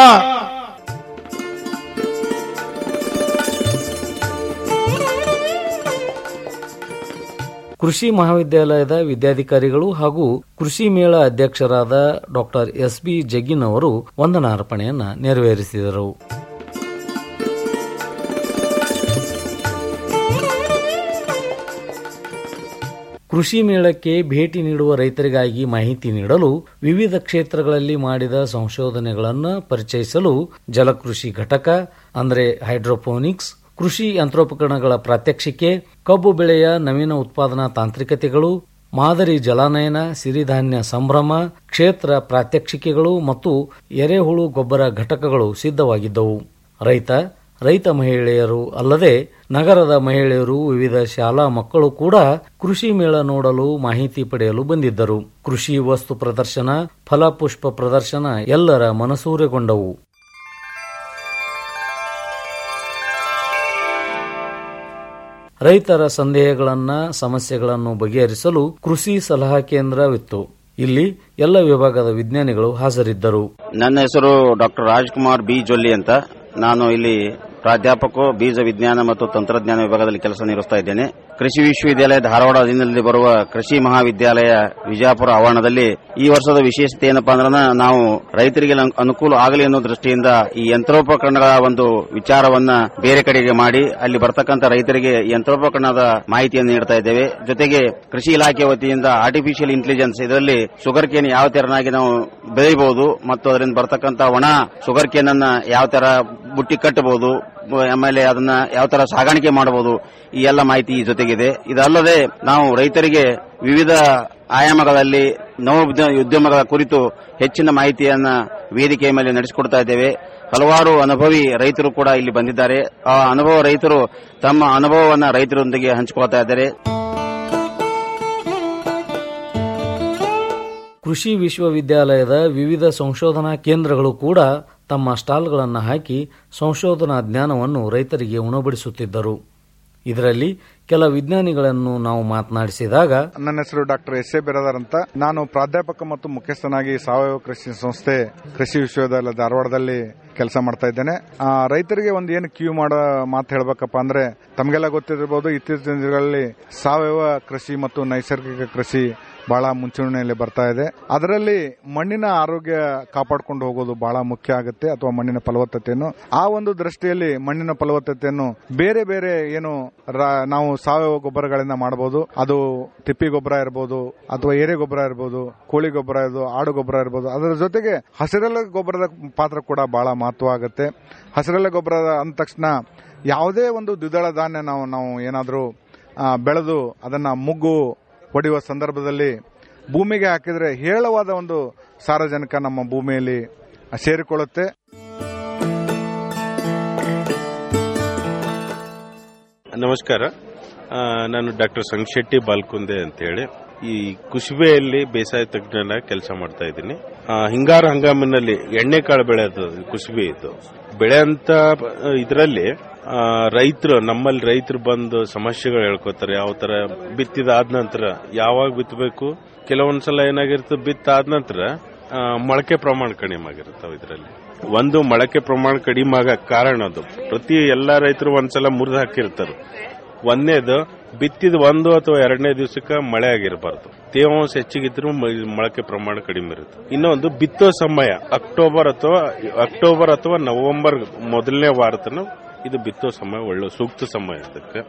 ಕೃಷಿ ಮಹಾವಿದ್ಯಾಲಯದ ವಿದ್ಯಾಧಿಕಾರಿಗಳು ಹಾಗೂ ಕೃಷಿ ಮೇಳ ಅಧ್ಯಕ್ಷರಾದ ಡಾಕ್ಟರ್ ಎಸ್ ಬಿ ಜಗ್ಗಿನ್ ಅವರು ವಂದನಾರ್ಪಣೆಯನ್ನ ನೆರವೇರಿಸಿದರು ಕೃಷಿ ಮೇಳಕ್ಕೆ ಭೇಟಿ ನೀಡುವ ರೈತರಿಗಾಗಿ ಮಾಹಿತಿ ನೀಡಲು ವಿವಿಧ ಕ್ಷೇತ್ರಗಳಲ್ಲಿ ಮಾಡಿದ ಸಂಶೋಧನೆಗಳನ್ನು ಪರಿಚಯಿಸಲು ಜಲಕೃಷಿ ಘಟಕ ಅಂದರೆ ಹೈಡ್ರೋಪೋನಿಕ್ಸ್ ಕೃಷಿ ಯಂತ್ರೋಪಕರಣಗಳ ಪ್ರಾತ್ಯಕ್ಷಿಕೆ ಕಬ್ಬು ಬೆಳೆಯ ನವೀನ ಉತ್ಪಾದನಾ ತಾಂತ್ರಿಕತೆಗಳು ಮಾದರಿ ಜಲಾನಯನ ಸಿರಿಧಾನ್ಯ ಸಂಭ್ರಮ ಕ್ಷೇತ್ರ ಪ್ರಾತ್ಯಕ್ಷಿಕೆಗಳು ಮತ್ತು ಎರೆಹುಳು ಗೊಬ್ಬರ ಘಟಕಗಳು ಸಿದ್ಧವಾಗಿದ್ದವು ರೈತ ರೈತ ಮಹಿಳೆಯರು ಅಲ್ಲದೆ ನಗರದ ಮಹಿಳೆಯರು ವಿವಿಧ ಶಾಲಾ ಮಕ್ಕಳು ಕೂಡ ಕೃಷಿ ಮೇಳ ನೋಡಲು ಮಾಹಿತಿ ಪಡೆಯಲು ಬಂದಿದ್ದರು ಕೃಷಿ ವಸ್ತು ಪ್ರದರ್ಶನ ಫಲಪುಷ್ಪ ಪ್ರದರ್ಶನ ಎಲ್ಲರ ಮನಸೂರೆಗೊಂಡವು ರೈತರ ಸಂದೇಹಗಳನ್ನ ಸಮಸ್ಯೆಗಳನ್ನು ಬಗೆಹರಿಸಲು ಕೃಷಿ ಸಲಹಾ ಕೇಂದ್ರವಿತ್ತು ಇಲ್ಲಿ ಎಲ್ಲ ವಿಭಾಗದ ವಿಜ್ಞಾನಿಗಳು ಹಾಜರಿದ್ದರು
ನನ್ನ ಹೆಸರು ಡಾಕ್ಟರ್ ರಾಜ್ಕುಮಾರ್ ಬಿ ಜೊಲ್ಲಿ ಅಂತ ನಾನು ಇಲ್ಲಿ ಪ್ರಾಧ್ಯಾಪಕ ಬೀಜ ವಿಜ್ಞಾನ ಮತ್ತು ತಂತ್ರಜ್ಞಾನ ವಿಭಾಗದಲ್ಲಿ ಕೆಲಸ ನಿರ್ವಹಿಸ್ತಾ ಇದ್ದೇನೆ ಕೃಷಿ ವಿಶ್ವವಿದ್ಯಾಲಯ ಧಾರವಾಡ ಅಧೀನದಲ್ಲಿ ಬರುವ ಕೃಷಿ ಮಹಾವಿದ್ಯಾಲಯ ವಿಜಯಪುರ ಆವರಣದಲ್ಲಿ ಈ ವರ್ಷದ ವಿಶೇಷತೆ ಏನಪ್ಪಾ ಅಂದ್ರೆ ನಾವು ರೈತರಿಗೆ ಅನು- ಅನುಕೂಲ ಆಗಲಿ ಅನ್ನೋ ದೃಷ್ಟಿಯಿಂದ ಈ ಯಂತ್ರೋಪಕರಣಗಳ ಒಂದು ವಿಚಾರವನ್ನ ಬೇರೆ ಕಡೆಗೆ ಮಾಡಿ ಅಲ್ಲಿ ಬರ್ತಕ್ಕಂಥ ರೈತರಿಗೆ ಯಂತ್ರೋಪಕರಣದ ಮಾಹಿತಿಯನ್ನು ನೀಡ್ತಾ ಇದ್ದೇವೆ ಜೊತೆಗೆ ಕೃಷಿ ಇಲಾಖೆ ವತಿಯಿಂದ ಆರ್ಟಿಫಿಷಿಯಲ್ ಇಂಟೆಲಿಜೆನ್ಸ್ ಇದರಲ್ಲಿ ಶುಗರ್ ಕೇನ್ ಯಾವ ತೆರನಾಗಿ ನಾವು ಬೆಳೆಯಬಹುದು ಮತ್ತು ಅದರಿಂದ ಬರ್ತಕ್ಕಂಥ ಒಣ ಶುಗರ್ ಕೇನ್ ಅನ್ನ ಯಾವ ತರ ಬುಟ್ಟಿ ಕಟ್ಟಬಹುದು ಆಮೇಲೆ ಅದನ್ನ ಯಾವ ತರ ಸಾಗಾಣಿಕೆ ಮಾಡಬಹುದು ಈ ಎಲ್ಲ ಮಾಹಿತಿ ಈ ಜೊತೆಗಿದೆ ಇದಲ್ಲದೆ ನಾವು ರೈತರಿಗೆ ವಿವಿಧ ಆಯಾಮಗಳಲ್ಲಿ ನವ ಉದ್ಯ- ಉದ್ಯಮಗಳ ಕುರಿತು ಹೆಚ್ಚಿನ ಮಾಹಿತಿಯನ್ನ ವೇದಿಕೆಯ ಮೇಲೆ ನಡೆಸಿಕೊಡ್ತಾ ಇದ್ದೇವೆ ಹಲವಾರು ಅನುಭವಿ ರೈತರು ಕೂಡ ಇಲ್ಲಿ ಬಂದಿದ್ದಾರೆ ಆ ಅನುಭವ ರೈತರು ತಮ್ಮ ಅನುಭವವನ್ನ ರೈತರೊಂದಿಗೆ ಹಂಚಿಕೊಳ್ತಾ ಇದ್ದಾರೆ
ಕೃಷಿ ವಿಶ್ವವಿದ್ಯಾಲಯದ ವಿವಿಧ ಸಂಶೋಧನಾ ಕೇಂದ್ರಗಳು ಕೂಡ ತಮ್ಮ ಸ್ಟಾಲ್ಗಳನ್ನು ಹಾಕಿ ಸಂಶೋಧನಾ ಜ್ಞಾನವನ್ನು ರೈತರಿಗೆ ಉಣಬಡಿಸುತ್ತಿದ್ದರು ಇದರಲ್ಲಿ ಕೆಲ ವಿಜ್ಞಾನಿಗಳನ್ನು ನಾವು ಮಾತನಾಡಿಸಿದಾಗ
ನನ್ನ ಹೆಸರು ಡಾಕ್ಟರ್ ಎಸ್ ಎ ಬಿರದಾರ್ ಅಂತ ನಾನು ಪ್ರಾಧ್ಯಾಪಕ ಮತ್ತು ಮುಖ್ಯಸ್ಥನಾಗಿ ಸಾವಯವ ಕೃಷಿ ಸಂಸ್ಥೆ ಕೃಷಿ ವಿಶ್ವವಿದ್ಯಾಲಯ ಧಾರವಾಡದಲ್ಲಿ ಕೆಲಸ ಮಾಡ್ತಾ ಇದ್ದೇನೆ ಆ, ರೈತರಿಗೆ ಒಂದು ಏನು ಕ್ಯೂ ಮಾಡೋ ಮಾತು ಹೇಳ್ಬೇಕಪ್ಪ ಅಂದ್ರೆ ತಮಗೆಲ್ಲ ಗೊತ್ತಿರಬಹುದು ಇತ್ತೀಚಿನ ದಿನಗಳಲ್ಲಿ ಸಾವಯವ ಕೃಷಿ ಮತ್ತು ನೈಸರ್ಗಿಕ ಕೃಷಿ ಬಹಳ ಮುಂಚೂಣಿಯಲ್ಲಿ ಬರ್ತಾ ಇದೆ ಅದರಲ್ಲಿ ಮಣ್ಣಿನ ಆರೋಗ್ಯ ಕಾಪಾಡಿಕೊಂಡು ಹೋಗೋದು ಬಹಳ ಮುಖ್ಯ ಆಗುತ್ತೆ ಅಥವಾ ಮಣ್ಣಿನ ಫಲವತ್ತತೆಯನ್ನು ಆ ಒಂದು ದೃಷ್ಟಿಯಲ್ಲಿ ಮಣ್ಣಿನ ಫಲವತ್ತತೆಯನ್ನು ಬೇರೆ ಬೇರೆ ಏನು ರಾ- ನಾವು ಸಾವಯವ ಗೊಬ್ಬರಗಳಿಂದ ಮಾಡಬಹುದು ಅದು ತಿಪ್ಪಿ ಗೊಬ್ಬರ ಇರಬಹುದು ಅಥವಾ ಏರೆ ಗೊಬ್ಬರ ಇರಬಹುದು ಕೋಳಿ ಗೊಬ್ಬರ ಇರ್ಬೋದು ಆಡು ಗೊಬ್ಬರ ಇರಬಹುದು ಅದರ ಜೊತೆಗೆ ಹಸಿರೆಲೆ ಗೊಬ್ಬರದ ಪಾತ್ರ ಕೂಡ ಬಹಳ ಮಹತ್ವ ಆಗುತ್ತೆ ಹಸಿರೆಲೆ ಗೊಬ್ಬರ ಅಂದ ತಕ್ಷಣ ಯಾವುದೇ ಒಂದು ದ್ವಿದಳ ಧಾನ್ಯ ನಾವು ನಾವು ಏನಾದರೂ ಬೆಳೆದು ಅದನ್ನ ಮುಗ್ಗು ಹೊಡೆಯುವ ಸಂದರ್ಭದಲ್ಲಿ ಭೂಮಿಗೆ ಹಾಕಿದ್ರೆ ಹೇರಳವಾದ ಒಂದು ಸಾರಜನಕ ನಮ್ಮ ಭೂಮಿಯಲ್ಲಿ ಸೇರಿಕೊಳ್ಳುತ್ತೆ
ನಮಸ್ಕಾರ ಆ, ನಾನು ಡಾಕ್ಟರ್ ಸಂಶೆಟ್ಟಿ ಬಾಲ್ಕುಂದೆ ಅಂತೇಳಿ ಈ ಕುಸುಬೆಯಲ್ಲಿ ಬೇಸಾಯ ತಜ್ಞನ ಕೆಲಸ ಮಾಡ್ತಾ ಇದ್ದೀನಿ ಆ, ಹಿಂಗಾರು ಹಂಗಾಮಿನಲ್ಲಿ ಎಣ್ಣೆಕಾಳು ಬೆಳೆಯೋದು ಕುಸುಬೆ ಇದು ಬೆಳೆಯಂತ ಇದರಲ್ಲಿ ರೈತರು ನಮ್ಮಲ್ಲಿ ರೈತರು ಬಂದು ಸಮಸ್ಯೆಗಳು ಹೇಳ್ಕೊತಾರೆ ಯಾವ ತರ ಬಿತ್ತಿದಾದ ನಂತರ ಯಾವಾಗ ಬಿತ್ತಬೇಕು ಕೆಲವೊಂದ್ಸಲ ಏನಾಗಿರ್ತದೆ ಬಿತ್ತಾದ ನಂತರ ಆ, ಮೊಳಕೆ ಪ್ರಮಾಣ ಕಡಿಮೆ ಆಗಿರ್ತಾವ ಇದರಲ್ಲಿ ಒಂದು ಮೊಳಕೆ ಪ್ರಮಾಣ ಕಡಿಮೆ ಆಗಕ್ ಕಾರಣ ಅದು ಪ್ರತಿ ಎಲ್ಲಾ ರೈತರು ಒಂದ್ಸಲ ಮುರಿದು ಹಾಕಿರ್ತಾರೆ ಒಂದನೇದು ಬಿತ್ತಿದ ಒಂದು ಅಥವಾ ಎರಡನೇ ದಿವಸಕ್ಕೆ ಮಳೆ ಆಗಿರಬಾರ್ದು ತೇವಾಂಶ ಹೆಚ್ಚಿಗಿದ್ರು ಮ- ಮೊಳಕೆ ಪ್ರಮಾಣ ಕಡಿಮೆ ಇರುತ್ತೆ ಇನ್ನೊಂದು ಬಿತ್ತೋ ಸಮಯ ಅಕ್ಟೋಬರ್ ಅಥವಾ ಅಕ್ಟೋಬರ್ ಅಥವಾ ನವೆಂಬರ್ ಮೊದಲನೇ ವಾರತನ ಇದು ಬಿತ್ತೋ ಸಮಯ ಒಳ್ಳೆ ಸೂಕ್ತ ಸಮಯ ಇದಕ್ಕೆ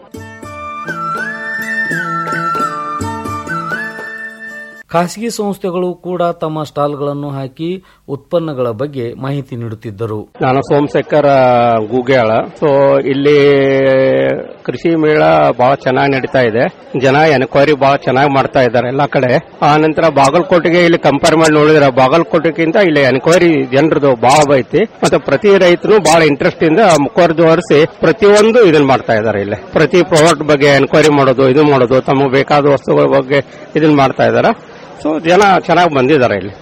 ಖಾಸಗಿ ಸಂಸ್ಥೆಗಳು ಕೂಡ ತಮ್ಮ ಸ್ಟಾಲ್ಗಳನ್ನು ಹಾಕಿ ಉತ್ಪನ್ನಗಳ ಬಗ್ಗೆ ಮಾಹಿತಿ ನೀಡುತ್ತಿದ್ದರು
ನಾನು ಸೋಮಶೇಖರ್ ಗೂಗ್ಯಾಳ ಸೊ ಇಲ್ಲಿ ಕೃಷಿ ಮೇಳ ಬಹಳ ಚೆನ್ನಾಗಿ ನಡೀತಾ ಇದೆ ಜನ ಎನ್ಕ್ವೈರಿ ಬಹಳ ಚೆನ್ನಾಗಿ ಮಾಡ್ತಾ ಇದ್ದಾರೆ ಎಲ್ಲಾ ಕಡೆ ಆ ನಂತರ ಬಾಗಲಕೋಟೆಗೆ ಇಲ್ಲಿ ಕಂಪೇರ್ ಮಾಡಿ ನೋಡಿದ್ರೆ ಬಾಗಲಕೋಟೆಗಿಂತ ಇಲ್ಲಿ ಎನ್ಕ್ವೈರಿ ಜನರದು ಬಹಳ ಐತಿ ಮತ್ತೆ ಪ್ರತಿ ರೈತರು ಬಹಳ ಇಂಟ್ರೆಸ್ಟ್ ಇಂದ ಮುಖರ್ಜಿ ಹೊರಿಸಿ ಪ್ರತಿಯೊಂದು ಇದನ್ನ ಮಾಡ್ತಾ ಇದ್ದಾರೆ ಇಲ್ಲಿ ಪ್ರತಿ ಪ್ರಾಡಕ್ಟ್ ಬಗ್ಗೆ ಎನ್ಕ್ವೈರಿ ಮಾಡೋದು ಇದು ಮಾಡೋದು ತಮಗೆ ಬೇಕಾದ ವಸ್ತುಗಳ ಬಗ್ಗೆ ಇದನ್ನ ಮಾಡ್ತಾ ಇದ್ದಾರೆ ಸೊ ಜನ ಚೆನ್ನಾಗಿ ಬಂದಿದ್ದಾರೆ ಇಲ್ಲಿ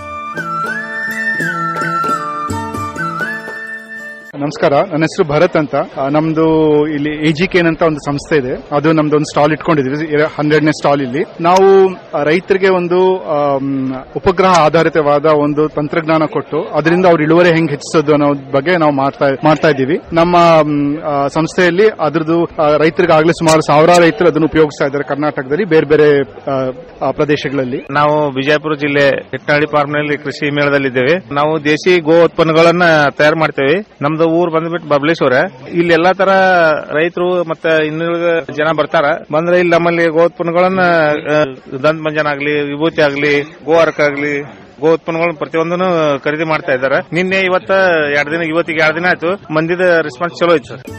ನಮಸ್ಕಾರ ನನ್ನ ಹೆಸರು ಭರತ್ ಅಂತ ಆ, ನಮ್ದು ಇಲ್ಲಿ ಎಜಿಕೇನ್ ಅಂತ ಒಂದು ಸಂಸ್ಥೆ ಇದೆ ಅದು ನಮ್ದು ಒಂದು ಸ್ಟಾಲ್ ಇಟ್ಕೊಂಡಿದ್ವಿ ಹನ್ನೆರಡನೇ ಸ್ಟಾಲ್ ಇಲ್ಲಿ ನಾವು ಆ, ರೈತರಿಗೆ ಒಂದು ಆಮ್, ಉಪಗ್ರಹ ಆಧಾರಿತವಾದ ಒಂದು ತಂತ್ರಜ್ಞಾನ ಕೊಟ್ಟು ಅದರಿಂದ ಅವ್ರ ಇಳುವರಿ ಹೆಂಗ್ ಹೆಚ್ಚಿಸೋದು ಅನ್ನೋ ಬಗ್ಗೆ ನಾವು ಮಾಡ್ತಾ ಮಾಡ್ತಾ ಇದ್ದೀವಿ ನಮ್ಮ ಮ್, ಆ, ಸಂಸ್ಥೆಯಲ್ಲಿ ಅದ್ರದ್ದು ಆ, ರೈತರಿಗಾಗಲೇ ಸುಮಾರು ಸಾವಿರಾರು ರೈತರು ಅದನ್ನು ಉಪಯೋಗಿಸ್ತಾ ಇದ್ದಾರೆ ಕರ್ನಾಟಕದಲ್ಲಿ ಬೇರೆ ಬೇರೆ ಆ, ಆ, ಪ್ರದೇಶಗಳಲ್ಲಿ
ನಾವು ಬಿಜಾಪುರ ಜಿಲ್ಲೆ ಹಿಟ್ನಳ್ಳಿ ಫಾರ್ಮ್ ನಲ್ಲಿ ಕೃಷಿ ಮೇಳದಲ್ಲಿದ್ದೇವೆ ನಾವು ದೇಸಿ ಗೋ ಉತ್ಪನ್ನಗಳನ್ನ ತಯಾರು ಮಾಡ್ತೇವೆ ನಮ್ದು ಊರ್ ಬಂದ್ಬಿಟ್ಟು ಬಬಲೇಶ್ವರ ಇಲ್ಲಿ ಎಲ್ಲಾ ತರ ರೈತರು ಮತ್ತೆ ಇನ್ನುಳಿದ ಜನ ಬರ್ತಾರ ಬಂದ್ರೆ ಇಲ್ಲಿ ನಮ್ಮಲ್ಲಿ ಗೋ ಉತ್ಪನ್ನಗಳನ್ನ ಆ, ದಂತ ಮಂಜನ ಆಗ್ಲಿ ವಿಭೂತಿ ಆಗ್ಲಿ ಗೋ ಅರ್ಕ ಆಗ್ಲಿ ಗೋ ಉತ್ಪನ್ನಗಳನ್ನ ಪ್ರತಿಯೊಂದನ್ನು ಖರೀದಿ ಮಾಡ್ತಾ ಇದ್ದಾರೆ ನಿನ್ನೆ ಇವತ್ತ ಎರಡು ದಿನ ಇವತ್ತಿಗೆ ಎರಡು ದಿನ ಆಯ್ತು ಮಂದಿದ ರೆಸ್ಪಾನ್ಸ್ ಚಲೋ ಐತೆ ಸರ್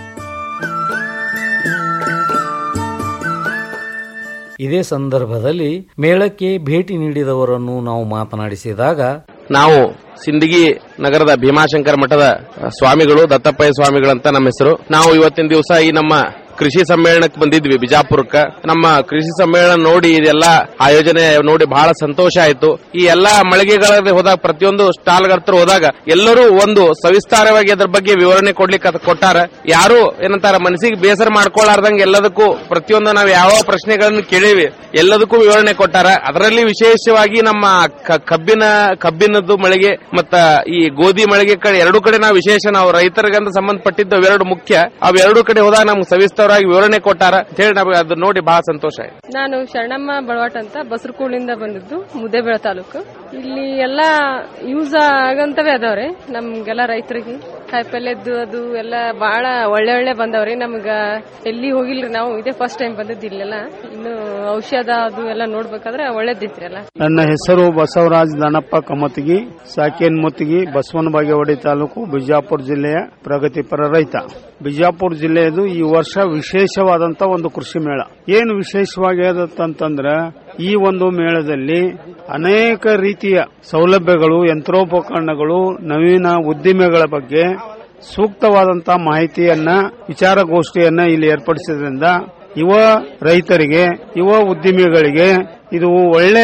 ಇದೇ ಸಂದರ್ಭದಲ್ಲಿ ಮೇಳಕ್ಕೆ ಭೇಟಿ ನೀಡಿದವರನ್ನು ನಾವು ಮಾತನಾಡಿಸಿದಾಗ
ನಾವು ಸಿಂದಗಿ ನಗರದ ಭೀಮಾಶಂಕರ ಮಠದ ಸ್ವಾಮಿಗಳು ದತ್ತಪ್ಪಯ್ಯ ಸ್ವಾಮಿಗಳಂತ ನಮ್ಮ ಹೆಸರು ನಾವು ಇವತ್ತಿನ ದಿವಸ ಈ ನಮ್ಮ ಕೃಷಿ ಸಮ್ಮೇಳನಕ್ಕೆ ಬಂದಿದ್ವಿ ಬಿಜಾಪುರಕ್ಕ ನಮ್ಮ ಕೃಷಿ ಸಮ್ಮೇಳನ ನೋಡಿ ಇದೆಲ್ಲ ಆಯೋಜನೆ ನೋಡಿ ಬಹಳ ಸಂತೋಷ ಆಯ್ತು ಈ ಎಲ್ಲಾ ಮಳಿಗೆಗಳಲ್ಲಿ ಹೋದಾಗ ಪ್ರತಿಯೊಂದು ಸ್ಟಾಲ್ ಹತ್ರ ಹೋದಾಗ ಎಲ್ಲರೂ ಒಂದು ಸವಿಸ್ತಾರವಾಗಿ ಅದ್ರ ಬಗ್ಗೆ ವಿವರಣೆ ಕೊಡ್ಲಿಕ್ಕೆ ಅದ್ ಕೊಟ್ಟಾರ ಯಾರು ಏನಂತಾರ ಮನಸ್ಸಿಗೆ ಬೇಸರ ಮಾಡ್ಕೊಳ್ಳಾರ್ದಂಗೆ ಎಲ್ಲದಕ್ಕೂ ಪ್ರತಿಯೊಂದು ನಾವು ಯಾವ ಪ್ರಶ್ನೆಗಳನ್ನು ಕೇಳೀವಿ ಎಲ್ಲದಕ್ಕೂ ವಿವರಣೆ ಕೊಟ್ಟಾರ ಅದರಲ್ಲಿ ವಿಶೇಷವಾಗಿ ನಮ್ಮ ಕ- ಕಬ್ಬಿನ ಕಬ್ಬಿನದ್ದು ಮಳಿಗೆ ಮತ್ತ ಈ ಗೋಧಿ ಮಳಿಗೆ ಕಡೆ ಎರಡು ಕಡೆ ನಾವು ವಿಶೇಷ ನಾವು ರೈತರಿಗಂತ ಸಂಬಂಧಪಟ್ಟಿದ್ದು ಅವೆರಡು ಮುಖ್ಯ ಅವೆರಡು ಕಡೆ ಹೋದಾಗ ನಮ್ಗೆ ಸವಿಸ್ತರವಾಗಿ ವಿವರಣೆ ಕೊಟ್ಟಾರ ಅಂತ ಹೇಳಿ ನಮಗೆ ಅದು ನೋಡಿ ಬಹಳ ಸಂತೋಷ ಆಯ್ತು
ನಾನು ಶರಣಮ್ಮ ಬಳವಾಟ್ ಅಂತ ಬಸರಕೂಳಿಂದ ಬಂದಿದ್ದು ಮುದ್ದೇಬೇಳ ತಾಲೂಕು ಇಲ್ಲಿ ಎಲ್ಲಾ ಯೂಸ್ ಆಗಂತವೇ ಅದಾವ್ರಿ ನಮ್ಗೆಲ್ಲ ರೈತರಿಗೆ ಕಾಯಿಪಲ್ಯದ್ದು ಅದು ಎಲ್ಲ ಬಹಳ ಒಳ್ಳೆ ಒಳ್ಳೆ ಬಂದವ್ರಿ ನಮ್ಗ ಎಲ್ಲಿ ಹೋಗಿಲ್ರಿ ನಾವು ಇದೇ ಫಸ್ಟ್ ಟೈಮ್ ಬಂದಿದ್ದು ಇಲ್ಲೆಲ್ಲ ಇನ್ನು ಔಷಧ ಅದು ಎಲ್ಲ ನೋಡ್ಬೇಕಾದ್ರೆ ಒಳ್ಳೇದಿತ್ರಿ ಎಲ್ಲ
ನನ್ನ ಹೆಸರು ಬಸವರಾಜ್ ದನಪ್ಪ ಕಮತಿಗಿ ಸಾಕೇನ್ ಮುತ್ತಿಗಿ ಬಸವನ ಬಾಗೇವಾಡಿ ತಾಲೂಕು ಬಿಜಾಪುರ ಜಿಲ್ಲೆಯ ಪ್ರಗತಿಪರ ರೈತ ಬಿಜಾಪುರ ಜಿಲ್ಲೆಯದು ಈ ವರ್ಷ ವಿಶೇಷವಾದಂತ ಒಂದು ಕೃಷಿ ಮೇಳ ಏನು ವಿಶೇಷವಾಗಿ ಅಂತಂದ್ರೆ ಈ ಒಂದು ಮೇಳದಲ್ಲಿ ಅನೇಕ ರೀತಿಯ ಸೌಲಭ್ಯಗಳು ಯಂತ್ರೋಪಕರಣಗಳು ನವೀನ ಉದ್ದಿಮೆಗಳ ಬಗ್ಗೆ ಸೂಕ್ತವಾದಂತಹ ಮಾಹಿತಿಯನ್ನ ವಿಚಾರಗೋಷ್ಠಿಯನ್ನ ಇಲ್ಲಿ ಏರ್ಪಡಿಸಿದ್ರಿಂದ ಯುವ ರೈತರಿಗೆ ಯುವ ಉದ್ಯಮಿಗಳಿಗೆ ಇದು ಒಳ್ಳೆ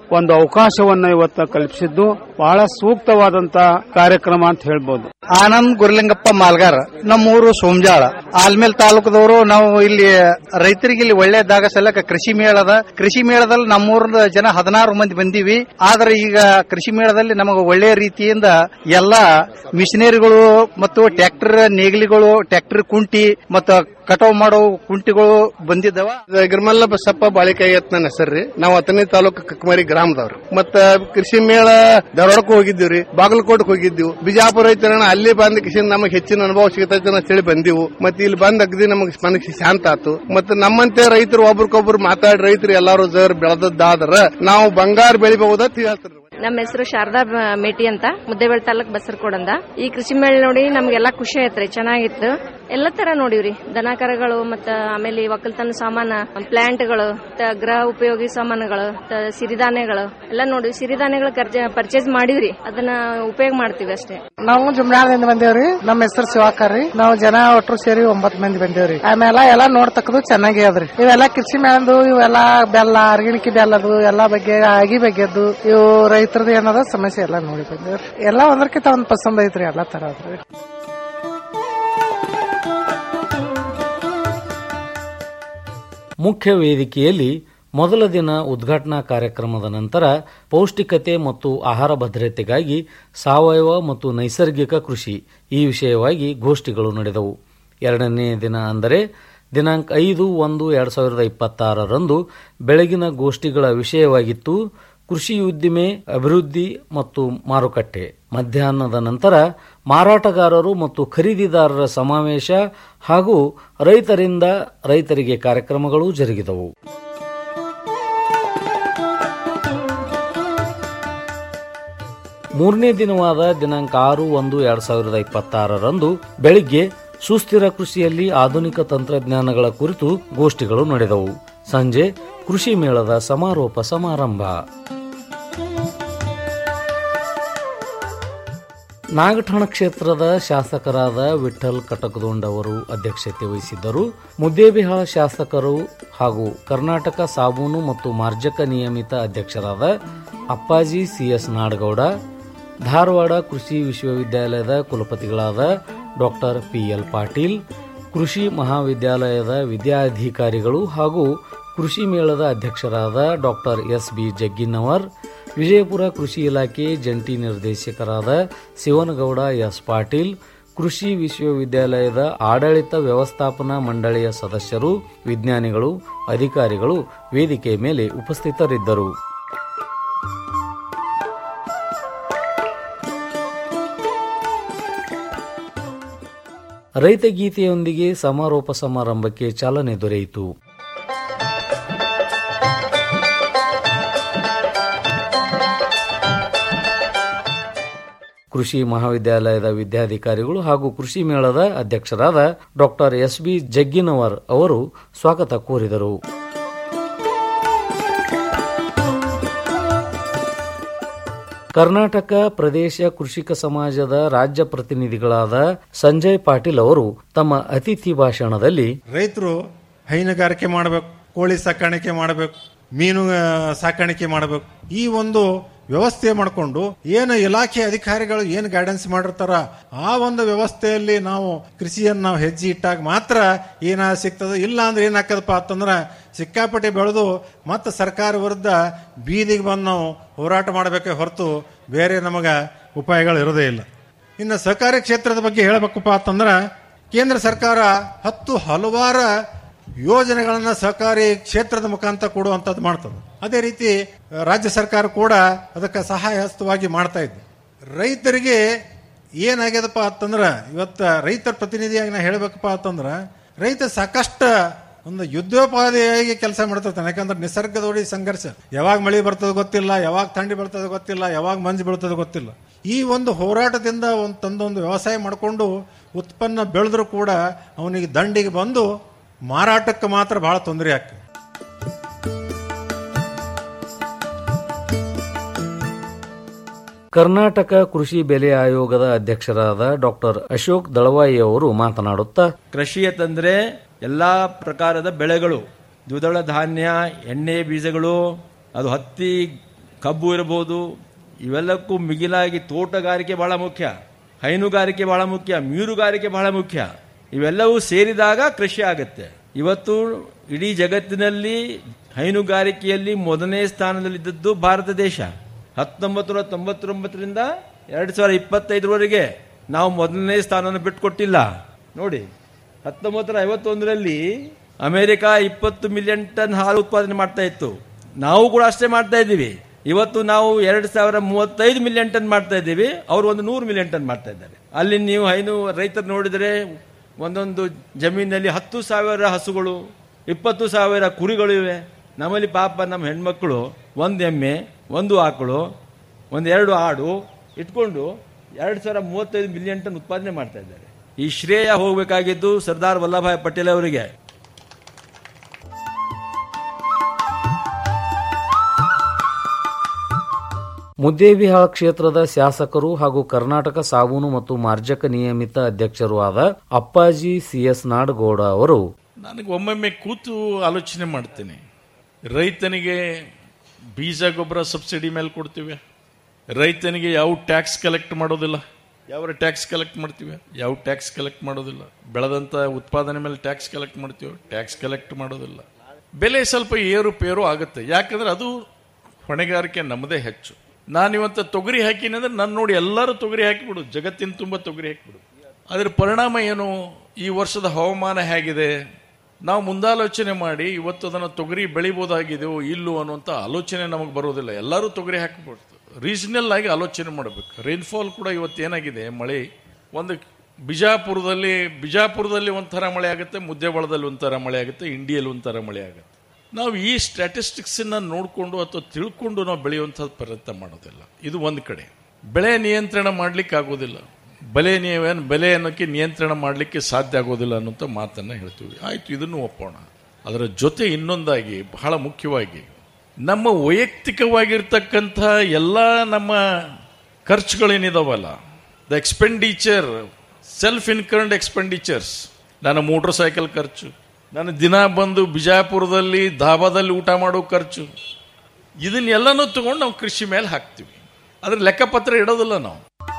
ಒಂದು ಅವಕಾಶವನ್ನ ಇವತ್ತು ಕಲ್ಪಿಸಿದ್ದು ಬಹಳ ಸೂಕ್ತವಾದಂತ ಕಾರ್ಯಕ್ರಮ ಅಂತ ಹೇಳ್ಬೋದು
ಆನಂದ್ ಗುರುಲಿಂಗಪ್ಪ ಮಾಲ್ಗಾರ್ ನಮ್ಮೂರು ಸೋಮಜಾಳ ಆಲ್ಮೇಲ್ ತಾಲೂಕದವರು ನಾವು ಇಲ್ಲಿ ರೈತರಿಗೆ ಇಲ್ಲಿ ಒಳ್ಳೆಯದಾಗ ಸಲಕ ಕೃಷಿ ಮೇಳದ ಕೃಷಿ ಮೇಳದಲ್ಲಿ ನಮ್ಮೂರದ ಜನ ಹದಿನಾರು ಮಂದಿ ಬಂದೀವಿ ಆದ್ರೆ ಈಗ ಕೃಷಿ ಮೇಳದಲ್ಲಿ ನಮಗೆ ಒಳ್ಳೆಯ ರೀತಿಯಿಂದ ಎಲ್ಲಾ ಮಿಷನರಿಗಳು ಮತ್ತು ಟ್ರ್ಯಾಕ್ಟರ್ ನೇಗಿಲಿಗಳು ಟ್ರ್ಯಾಕ್ಟರ್ ಕುಂಟಿ ಮತ್ತು ಕಟಾವ್ ಮಾಡೋ ಕುಂಟಿಗಳು ಬಂದಿದ್ದಾವ
ಗಿರ್ಮಲ್ಲ ಬಸಪ್ಪ ಬಾಳಿಕಾಯಿ ಅಂತ ನನ್ನ ಹೆಸರ್ರಿ ನಾವು ಹತ್ತನೇ ತಾಲೂಕು ಕಕ್ಕಮರಿ ಗ್ರಾಮದವ್ರು ಮತ್ತ ಕೃಷಿ ಮೇಳ ಧಾರವಾಡಕ್ಕೂ ಹೋಗಿದ್ದೀವ್ರಿ ಬಾಗಲಕೋಟಕ್ಕೆ ಹೋಗಿದ್ದೀವಿ ಬಿಜಾಪುರ ರೈತರ ಅಲ್ಲಿ ಬಂದ ಕೃಷಿ ನಮಗೆ ಹೆಚ್ಚಿನ ಅನುಭವ ಸಿಗತೈತೆ ಅಂತ ಹೇಳಿ ಬಂದಿವು ಮತ್ತೆ ಇಲ್ಲಿ ಬಂದ ಅಗದಿ ನಮಗೆ ಮನಸ್ಸಿಗೆ ಶಾಂತ ಆತು ಮತ್ತೆ ನಮ್ಮಂತೆ ರೈತರು ಒಬ್ರಿಗೊಬ್ರು ಮಾತಾಡಿ ರೈತರು ಎಲ್ಲಾರು ಜರ್ ಬೆಳೆದದ್ದಾದ್ರ ನಾವು ಬಂಗಾರ ಬೆಳಿಬಹುದತ್ ಹೇಳ್ತಾರೆ
ನಮ್ಮ ಹೆಸರು ಶಾರದಾ ಬ- ಮೇಟಿ ಅಂತ ಮುದ್ದೇಬೇಳ ತಾಲೂಕ್ ಬಸರ್ಕೋಡಂದ ಈ ಕೃಷಿ ಮೇಳ ನೋಡಿ ನಮ್ಗೆಲ್ಲಾ ಖುಷಿ ಆಯ್ತ್ರಿ ಚೆನ್ನಾಗಿತ್ತು ಎಲ್ಲ ತರ ನೋಡಿವ್ರಿ ದನ ಕರಗಳು ಮತ್ತ ಆಮೇಲೆ ಈ ಒಕ್ಕಲ್ತನ ಸಾಮಾನ ಪ್ಲಾಂಟ್ಗಳು ಮತ್ತ ಗೃಹ ಉಪಯೋಗಿ ಸಾಮಾನುಗಳು ಮತ್ತ ಸಿರಿಧಾನ್ಯಗಳು ಎಲ್ಲ ನೋಡಿವಿ ಸಿರಿಧಾನ್ಯಗಳು ಪರ್ಚೇಸ್ ಮಾಡಿವ್ರಿ ಅದನ್ನ ಉಪಯೋಗ ಮಾಡ್ತೀವಿ ಅಷ್ಟೇ
ನಾವು ಜುಮ್ನಾಳದಿಂದ ಬಂದೇವ್ರಿ ನಮ್ಮ ಹೆಸರು ಶಿವಾಕರ್ ರೀ ನಾವು ಜನ ಒಟ್ರು ಸೇರಿ ಒಂಬತ್ ಮಂದಿ ಬಂದೇವ್ರಿ ಆಮೇಲೆ ಎಲ್ಲಾ ನೋಡ್ತಕ್ಕದು ಚೆನ್ನಾಗಿ ಅದ್ರಿ ಇವೆಲ್ಲ ಕೃಷಿ ಮೇಳಂದು ಇವೆಲ್ಲ ಬೆಲ್ಲ ಅರ್ಗಿಣಿಕೆ ಬೆಲ್ಲದು ಎಲ್ಲಾ ಬಗ್ಗೆ ಆಗಿ ಬಗ್ಗೆದ್ದು ಇವು ರೈತರದ್ದು ಏನದ ಸಮಸ್ಯೆ ಎಲ್ಲಾ ನೋಡಿ ಬಂದೇವ್ರಿ ಎಲ್ಲಾ ಒಂದಕ್ಕಿಂತ ಒಂದ್ ಪಸಂದ್ ಐತ್ರಿ ಎಲ್ಲಾ ತರ ಅದ್ರಿ
ಮುಖ್ಯ ವೇದಿಕೆಯಲ್ಲಿ ಮೊದಲ ದಿನ ಉದ್ಘಾಟನಾ ಕಾರ್ಯಕ್ರಮದ ನಂತರ ಪೌಷ್ಟಿಕತೆ ಮತ್ತು ಆಹಾರ ಭದ್ರತೆಗಾಗಿ ಸಾವಯವ ಮತ್ತು ನೈಸರ್ಗಿಕ ಕೃಷಿ ಈ ವಿಷಯವಾಗಿ ಗೋಷ್ಠಿಗಳು ನಡೆದವು ಎರಡನೇ ದಿನ ಅಂದರೆ ದಿನಾಂಕ ಐದು ಒಂದು ಎರಡ್ ಸಾವಿರದ ಇಪ್ಪತ್ತಾರರಂದು ಬೆಳಗಿನ ಗೋಷ್ಠಿಗಳ ವಿಷಯವಾಗಿತ್ತು ಕೃಷಿ ಉದ್ದಿಮೆ ಅಭಿವೃದ್ಧಿ ಮತ್ತು ಮಾರುಕಟ್ಟೆ ಮಧ್ಯಾಹ್ನದ ನಂತರ ಮಾರಾಟಗಾರರು ಮತ್ತು ಖರೀದಿದಾರರ ಸಮಾವೇಶ ಹಾಗೂ ರೈತರಿಂದ ರೈತರಿಗೆ ಕಾರ್ಯಕ್ರಮಗಳು ಜರುಗಿದವು ಮೂರನೇ ದಿನವಾದ ದಿನಾಂಕ ಆರು ಒಂದು ಎರಡ್ ಸಾವಿರದ ಇಪ್ಪತ್ತಾರರಂದು ಬೆಳಿಗ್ಗೆ ಸುಸ್ಥಿರ ಕೃಷಿಯಲ್ಲಿ ಆಧುನಿಕ ತಂತ್ರಜ್ಞಾನಗಳ ಕುರಿತು ಗೋಷ್ಠಿಗಳು ನಡೆದವು ಸಂಜೆ ಕೃಷಿ ಮೇಳದ ಸಮಾರೋಪ ಸಮಾರಂಭ ನಾಗಠಾಣ ಕ್ಷೇತ್ರದ ಶಾಸಕರಾದ ವಿಠಲ್ ಕಟಕದೊಂಡ್ ಅವರು ಅಧ್ಯಕ್ಷತೆ ವಹಿಸಿದ್ದರು ಮುದ್ದೇಬಿಹಾಳ ಶಾಸಕರು ಹಾಗೂ ಕರ್ನಾಟಕ ಸಾಬೂನು ಮತ್ತು ಮಾರ್ಜಕ ನಿಯಮಿತ ಅಧ್ಯಕ್ಷರಾದ ಅಪ್ಪಾಜಿ ಸಿಎಸ್ ನಾಡಗೌಡ ಧಾರವಾಡ ಕೃಷಿ ವಿಶ್ವವಿದ್ಯಾಲಯದ ಕುಲಪತಿಗಳಾದ ಡಾಕ್ಟರ್ ಪಿಎಲ್ ಪಾಟೀಲ್ ಕೃಷಿ ಮಹಾವಿದ್ಯಾಲಯದ ವಿದ್ಯಾಧಿಕಾರಿಗಳು ಹಾಗೂ ಕೃಷಿ ಮೇಳದ ಅಧ್ಯಕ್ಷರಾದ doctor S B Jagginavar Vijayapura ಕೃಷಿ ಇಲಾಖೆ ಜಂಟಿ ನಿರ್ದೇಶಕರಾದ ಶಿವನಗೌಡ ಎಸ್ ಪಾಟೀಲ್ ಕೃಷಿ ವಿಶ್ವವಿದ್ಯಾಲಯದ ಆಡಳಿತ ವ್ಯವಸ್ಥಾಪನಾ ಮಂಡಳಿಯ ಸದಸ್ಯರು ವಿಜ್ಞಾನಿಗಳು ಅಧಿಕಾರಿಗಳು ವೇದಿಕೆ ಮೇಲೆ ಉಪಸ್ಥಿತರಿದ್ದರು ರೈತ ಗೀತೆಯೊಂದಿಗೆ ಸಮಾರೋಪ ಸಮಾರಂಭಕ್ಕೆ ಚಾಲನೆ ದೊರೆಯಿತು ಕೃಷಿ ಮಹಾವಿದ್ಯಾಲಯದ ವಿದ್ಯಾಧಿಕಾರಿಗಳು ಹಾಗೂ ಕೃಷಿ ಮೇಳದ ಅಧ್ಯಕ್ಷರಾದ ಡಾಕ್ಟರ್ ಎಸ್ ಬಿ ಜಗ್ಗಿನವರ್ ಅವರು ಸ್ವಾಗತ ಕೋರಿದರು ಕರ್ನಾಟಕ ಪ್ರದೇಶ ಕೃಷಿಕ ಸಮಾಜದ ರಾಜ್ಯ ಪ್ರತಿನಿಧಿಗಳಾದ ಸಂಜಯ್ ಪಾಟೀಲ್ ಅವರು ತಮ್ಮ ಅತಿಥಿ ಭಾಷಣದಲ್ಲಿ
ರೈತರು ಹೈನುಗಾರಿಕೆ ಮಾಡಬೇಕು ಕೋಳಿ ಸಾಕಾಣಿಕೆ ಮಾಡಬೇಕು ಮೀನು ಆ, ಸಾಕಾಣಿಕೆ ಮಾಡಬೇಕು ಈ ಒಂದು ವ್ಯವಸ್ಥೆ ಮಾಡಿಕೊಂಡು ಏನು ಇಲಾಖೆ ಅಧಿಕಾರಿಗಳು ಏನು ಗೈಡೆನ್ಸ್ ಮಾಡಿರ್ತಾರ ಆ ಒಂದು ವ್ಯವಸ್ಥೆಯಲ್ಲಿ ನಾವು ಕೃಷಿಯನ್ನು ನಾವು ಹೆಜ್ಜೆ ಇಟ್ಟಾಗ ಮಾತ್ರ ಏನ ಸಿಗ್ತದೆ ಇಲ್ಲ ಅಂದ್ರೆ ಏನಾಗ್ತದಪ್ಪ ಅಂತಂದ್ರೆ ಸಿಕ್ಕಾಪಟ್ಟೆ ಬೆಳೆದು ಮತ್ತೆ ಸರ್ಕಾರ ವಿರುದ್ಧ ಬೀದಿಗೆ ಬಂದು ನಾವು ಹೋರಾಟ ಮಾಡಬೇಕೇ ಹೊರತು ಬೇರೆ ನಮಗೆ ಉಪಾಯಗಳು ಇರೋದೇ ಇಲ್ಲ ಇನ್ನು ಸಹಕಾರಿ ಕ್ಷೇತ್ರದ ಬಗ್ಗೆ ಹೇಳಬೇಕಪ್ಪ ಅಂತಂದ್ರೆ ಕೇಂದ್ರ ಸರ್ಕಾರ ಹತ್ತು ಹಲವಾರು ಯೋಜನೆಗಳನ್ನ ಸಹಕಾರಿ ಕ್ಷೇತ್ರದ ಮುಖಾಂತರ ಕೊಡುವಂಥದ್ದು ಮಾಡ್ತದೆ ಅದೇ ರೀತಿ ಆ, ರಾಜ್ಯ ಸರ್ಕಾರ ಕೂಡ ಅದಕ್ಕೆ ಸಹಾಯ ಹಸ್ತವಾಗಿ ಮಾಡ್ತಾ ಇದೆ ರೈತರಿಗೆ ಏನಾಗ್ಯದಪ್ಪ ಅಂತಂದ್ರೆ ಇವತ್ತ ರೈತರ ಪ್ರತಿನಿಧಿಯಾಗಿ ನಾ ಹೇಳಬೇಕಪ್ಪ ಅಂತಂದ್ರೆ ರೈತ ಸಾಕಷ್ಟು ಒಂದು ಯುದ್ಧೋಪಾದಿಯಾಗಿ ಕೆಲಸ ಮಾಡ್ತಿರ್ತಾನೆ ಯಾಕಂದ್ರೆ ನಿಸರ್ಗದೋಡಿ ಸಂಘರ್ಷ ಯಾವಾಗ ಮಳೆ ಬರ್ತದೆ ಗೊತ್ತಿಲ್ಲ ಯಾವಾಗ ಥಂಡಿ ಬರ್ತದೆ ಗೊತ್ತಿಲ್ಲ ಯಾವಾಗ ಮಂಜು ಬೀಳ್ತದೆ ಗೊತ್ತಿಲ್ಲ ಈ ಒಂದು ಹೋರಾಟದಿಂದ ಒಂದು ತಂದೊಂದು ವ್ಯವಸಾಯ ಮಾಡಿಕೊಂಡು ಉತ್ಪನ್ನ ಬೆಳೆದ್ರು ಕೂಡ ಅವನಿಗೆ ದಂಡಿಗೆ ಬಂದು ಮಾರಾಟಕ್ಕೆ ಮಾತ್ರ ಬಹಳ ತೊಂದರೆ ಆಗ್ತದೆ
ಕರ್ನಾಟಕ ಕೃಷಿ ಬೆಲೆ ಆಯೋಗದ ಅಧ್ಯಕ್ಷರಾದ ಡಾಕ್ಟರ್ ಅಶೋಕ್ ದಳವಾಯಿ ಅವರು ಮಾತನಾಡುತ್ತಾ
ಕೃಷಿ ಅಂತಂದ್ರೆ ಎಲ್ಲಾ ಪ್ರಕಾರದ ಬೆಳೆಗಳು ದ್ವಿದಳ ಧಾನ್ಯ ಎಣ್ಣೆ ಬೀಜಗಳು ಅದು ಹತ್ತಿ ಕಬ್ಬು ಇರಬಹುದು ಇವೆಲ್ಲಕ್ಕೂ ಮಿಗಿಲಾಗಿ ತೋಟಗಾರಿಕೆ ಬಹಳ ಮುಖ್ಯ ಹೈನುಗಾರಿಕೆ ಬಹಳ ಮುಖ್ಯ ಮೀನುಗಾರಿಕೆ ಬಹಳ ಮುಖ್ಯ ಇವೆಲ್ಲವೂ ಸೇರಿದಾಗ ಕೃಷಿ ಆಗುತ್ತೆ ಇವತ್ತು ಇಡೀ ಜಗತ್ತಿನಲ್ಲಿ ಹೈನುಗಾರಿಕೆಯಲ್ಲಿ ಮೊದಲನೇ ಸ್ಥಾನದಲ್ಲಿದ್ದದ್ದು ಭಾರತ ದೇಶ ಹತ್ತೊಂಬತ್ತು ನೂರ ತೊಂಬತ್ತೊಂಬತ್ತರಿಂದ ಎರಡು ಸಾವಿರದ ಇಪ್ಪತ್ತೈದರವರೆಗೆ ನಾವು ಮೊದಲನೇ ಸ್ಥಾನವನ್ನು ಬಿಟ್ಟುಕೊಟ್ಟಿಲ್ಲ ನೋಡಿ ಹತ್ತೊಂಬತ್ತು ನೂರ ಐವತ್ತೊಂದರಲ್ಲಿ ಅಮೆರಿಕ ಇಪ್ಪತ್ತು ಮಿಲಿಯನ್ ಟನ್ ಹಾಲು ಉತ್ಪಾದನೆ ಮಾಡ್ತಾ ಇತ್ತು ನಾವು ಕೂಡ ಅಷ್ಟೇ ಮಾಡ್ತಾ ಇದ್ದೀವಿ ಇವತ್ತು ನಾವು ಎರಡು ಸಾವಿರ ಮೂವತ್ತೈದು ಮಿಲಿಯನ್ ಟನ್ ಮಾಡ್ತಾ ಇದ್ದೀವಿ ಅವರು ಒಂದು ನೂರು ಮಿಲಿಯನ್ ಟನ್ ಮಾಡ್ತಾ ಇದ್ದಾರೆ ಅಲ್ಲಿ ನೀವು ಹೈನು ರೈತರು ನೋಡಿದರೆ ಒಂದೊಂದು ಜಮೀನಲ್ಲಿ ಹತ್ತು ಸಾವಿರ ಹಸುಗಳು ಇಪ್ಪತ್ತು ಸಾವಿರ ಕುರಿಗಳು ಇವೆ ನಮ್ಮಲ್ಲಿ ಪಾಪ ನಮ್ಮ ಹೆಣ್ಮಕ್ಳು ಒಂದು ಎಮ್ಮೆ ಒಂದು ಆಕಳು ಒಂದು ಎರಡು ಆಡು ಇಟ್ಕೊಂಡು ಎರಡು ಸಾವಿರ ಮೂವತ್ತೈದು ಮಿಲಿಯನ್ ಟನ್ ಉತ್ಪಾದನೆ ಮಾಡ್ತಾ ಇದ್ದಾರೆ ಈ ಶ್ರೇಯ ಹೋಗಬೇಕಾಗಿದ್ದು ಸರ್ದಾರ್ ವಲ್ಲಭಾಯ್ ಪಟೇಲ್ ಅವರಿಗೆ
ಮುದ್ದೇಬಿಹಾಳ ಕ್ಷೇತ್ರದ ಶಾಸಕರು ಹಾಗೂ ಕರ್ನಾಟಕ ಸಾಬೂನು ಮತ್ತು ಮಾರ್ಜಕ ನಿಯಮಿತ ಅಧ್ಯಕ್ಷರು ಆದ ಅಪ್ಪಾಜಿ ಸಿಎಸ್ ನಾಡಗೌಡ ಅವರು
ನನಗೆ ಒಮ್ಮೊಮ್ಮೆ ಕೂತು ಆಲೋಚನೆ ಮಾಡ್ತೇನೆ ರೈತನಿಗೆ ಬೀಜ ಗೊಬ್ಬರ ಸಬ್ಸಿಡಿ ಮೇಲೆ ಕೊಡ್ತೀವಿ ರೈತನಿಗೆ ಯಾವ ಟ್ಯಾಕ್ಸ್ ಕಲೆಕ್ಟ್ ಮಾಡೋದಿಲ್ಲ ಯಾವ ಟ್ಯಾಕ್ಸ್ ಕಲೆಕ್ಟ್ ಮಾಡ್ತೀವಿ ಯಾವ ಟ್ಯಾಕ್ಸ್ ಕಲೆಕ್ಟ್ ಮಾಡೋದಿಲ್ಲ ಬೆಳೆದಂತ ಉತ್ಪಾದನೆ ಮೇಲೆ ಟ್ಯಾಕ್ಸ್ ಕಲೆಕ್ಟ್ ಮಾಡ್ತೀವಿ ಟ್ಯಾಕ್ಸ್ ಕಲೆಕ್ಟ್ ಮಾಡೋದಿಲ್ಲ ಬೆಲೆ ಸ್ವಲ್ಪ ಏರುಪೇರು ಆಗುತ್ತೆ ಯಾಕಂದ್ರೆ ಅದು ಹೊಣೆಗಾರಿಕೆ ನಮ್ಮದೇ ಹೆಚ್ಚು ನಾನು ಇವತ್ತು ತೊಗರಿ ಹಾಕಿನಿ ಅಂದ್ರೆ ನನ್ನ ನೋಡಿ ಎಲ್ಲರೂ ತೊಗರಿ ಹಾಕಿಬಿಡು ಜಗತ್ತಿನ ತುಂಬ ತೊಗರಿ ಹಾಕಿಬಿಡು ಅದರ ಪರಿಣಾಮ ಏನು ಈ ವರ್ಷದ ಹವಾಮಾನ ಹೇಗಿದೆ ನಾವು ಮುಂದಾಲೋಚನೆ ಮಾಡಿ ಇವತ್ತು ಅದನ್ನು ತೊಗರಿ ಬೆಳಿಬೋದಾಗಿದೆಯೋ ಇಲ್ಲೋ ಅನ್ನುವಂಥ ಆಲೋಚನೆ ನಮಗೆ ಬರೋದಿಲ್ಲ ಎಲ್ಲರೂ ತೊಗರಿ ಹಾಕಿಬಿಡ್ತು ರೀಸನಲ್ ಆಗಿ ಆಲೋಚನೆ ಮಾಡಬೇಕು ರೈನ್ಫಾಲ್ ಕೂಡ ಇವತ್ತು ಏನಾಗಿದೆ ಮಳೆ ಒಂದು ಬಿಜಾಪುರದಲ್ಲಿ ಬಿಜಾಪುರದಲ್ಲಿ ಒಂಥರ ಮಳೆ ಆಗುತ್ತೆ ಮುದ್ದೆಬಳದಲ್ಲಿ ಒಂಥರ ಮಳೆ ಆಗುತ್ತೆ ಇಂಡಿಯಲ್ಲಿ ಒಂಥರ ಮಳೆ ಆಗುತ್ತೆ ನಾವು ಈ ಸ್ಟ್ಯಾಟಿಸ್ಟಿಕ್ಸನ್ನ ನೋಡಿಕೊಂಡು ಅಥವಾ ತಿಳ್ಕೊಂಡು ನಾವು ಬೆಳೆಯುವಂಥದ್ದು ಪ್ರಯತ್ನ ಮಾಡೋದಿಲ್ಲ ಇದು ಒಂದು ಕಡೆ ಬೆಳೆ ನಿಯಂತ್ರಣ ಮಾಡಲಿಕ್ಕೆ ಆಗೋದಿಲ್ಲ ಬೆಲೆ ನೀವು ಬೆಲೆ ಅನ್ನೋಕ್ಕೆ ನಿಯಂತ್ರಣ ಮಾಡಲಿಕ್ಕೆ ಸಾಧ್ಯ ಆಗೋದಿಲ್ಲ ಅನ್ನೋಂಥ ಮಾತನ್ನು ಹೇಳ್ತೀವಿ ಆಯಿತು ಇದನ್ನು ಒಪ್ಪೋಣ ಅದರ ಜೊತೆ ಇನ್ನೊಂದಾಗಿ ಬಹಳ ಮುಖ್ಯವಾಗಿ ನಮ್ಮ ವೈಯಕ್ತಿಕವಾಗಿರ್ತಕ್ಕಂಥ ಎಲ್ಲ ನಮ್ಮ ಖರ್ಚುಗಳೇನಿದಾವಲ್ಲ the expenditure self incurred expenditures ನನ್ನ ಮೋಟರ್ ಸೈಕಲ್ ಖರ್ಚು ನಾನು ದಿನ ಬಂದು ಬಿಜಾಪುರದಲ್ಲಿ ಧಾಬಾದಲ್ಲಿ ಊಟ ಮಾಡೋ ಖರ್ಚು ಇದನ್ನೆಲ್ಲನೂ ತಗೊಂಡು ನಾವು ಕೃಷಿ ಮೇಲೆ ಹಾಕ್ತೀವಿ ಅದ್ರ ಲೆಕ್ಕಪತ್ರ ಇಡೋದಿಲ್ಲ ನಾವು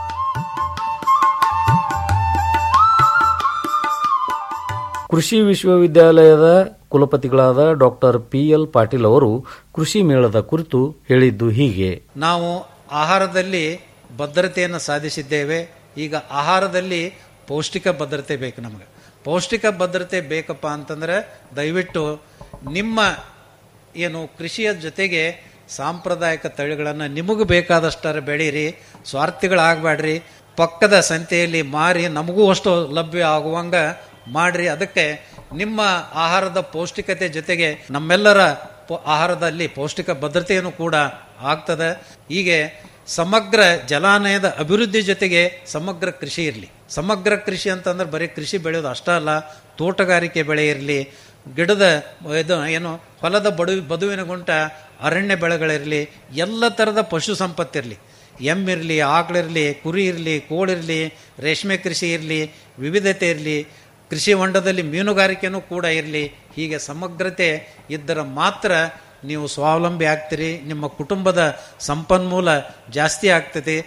ಕೃಷಿ ವಿಶ್ವವಿದ್ಯಾಲಯದ ಕುಲಪತಿಗಳಾದ ಡಾಕ್ಟರ್ ಪಿ ಎಲ್ ಪಾಟೀಲ್ ಅವರು ಕೃಷಿ ಮೇಳದ ಕುರಿತು ಹೇಳಿದ್ದು ಹೀಗೆ
ನಾವು ಆಹಾರದಲ್ಲಿ ಭದ್ರತೆಯನ್ನು ಸಾಧಿಸಿದ್ದೇವೆ ಈಗ ಆಹಾರದಲ್ಲಿ ಪೌಷ್ಟಿಕ ಭದ್ರತೆ ಬೇಕು ನಮಗೆ ಪೌಷ್ಟಿಕ ಭದ್ರತೆ ಬೇಕಪ್ಪ ಅಂತಂದ್ರೆ ದಯವಿಟ್ಟು ನಿಮ್ಮ ಏನು ಕೃಷಿಯ ಜೊತೆಗೆ ಸಾಂಪ್ರದಾಯಿಕ ತಳಿಗಳನ್ನು ನಿಮಗೆ ಬೇಕಾದಷ್ಟರ ಬೆಳೀರಿ ಸ್ವಾರ್ಥಿಗಳಾಗಬೇಡ್ರಿ ಪಕ್ಕದ ಸಂತೆಯಲ್ಲಿ ಮಾರಿ ನಮಗೂ ಅಷ್ಟು ಲಭ್ಯ ಆಗುವಂಗ ಮಾಡ್ರಿ ಅದಕ್ಕೆ ನಿಮ್ಮ ಆಹಾರದ ಪೌಷ್ಟಿಕತೆ ಜೊತೆಗೆ ನಮ್ಮೆಲ್ಲರ ಪೊ- ಆಹಾರದಲ್ಲಿ ಪೌಷ್ಟಿಕ ಭದ್ರತೆಯನ್ನು ಕೂಡ ಆಗ್ತದೆ ಹೀಗೆ ಸಮಗ್ರ ಜಲಾನಯದ ಅಭಿವೃದ್ಧಿ ಜೊತೆಗೆ ಸಮಗ್ರ ಕೃಷಿ ಇರಲಿ ಸಮಗ್ರ ಕೃಷಿ ಅಂತಂದ್ರೆ ಬರೀ ಕೃಷಿ ಬೆಳೆಯೋದು ಅಷ್ಟೇ ಅಲ್ಲ ತೋಟಗಾರಿಕೆ ಬೆಳೆ ಇರಲಿ ಗಿಡದ ಇದು ಏನು ಹೊಲದ ಬಡು ಬದುವಿನ ಗುಂಟ ಅರಣ್ಯ ಬೆಳೆಗಳಿರಲಿ ಎಲ್ಲ ಥರದ ಪಶು ಸಂಪತ್ತಿರಲಿ ಎಮ್ಮಿರಲಿ ಆಕಳಿರಲಿ ಕುರಿ ಇರಲಿ ಕೋಳಿರಲಿ ರೇಷ್ಮೆ ಕೃಷಿ ಇರಲಿ ವಿವಿಧತೆ ಇರಲಿ ಕೃಷಿ ಹೊಂಡದಲ್ಲಿ ಮೀನುಗಾರಿಕೆನೂ ಕೂಡ ಇರಲಿ ಹೀಗೆ ಸಮಗ್ರತೆ ಇದ್ದರ ಮಾತ್ರ ನೀವು ಸ್ವಾವಲಂಬಿ ಆಗ್ತೀರಿ ನಿಮ್ಮ ಕುಟುಂಬದ ಸಂಪನ್ಮೂಲ ಜಾಸ್ತಿ ಆಗ್ತದೆ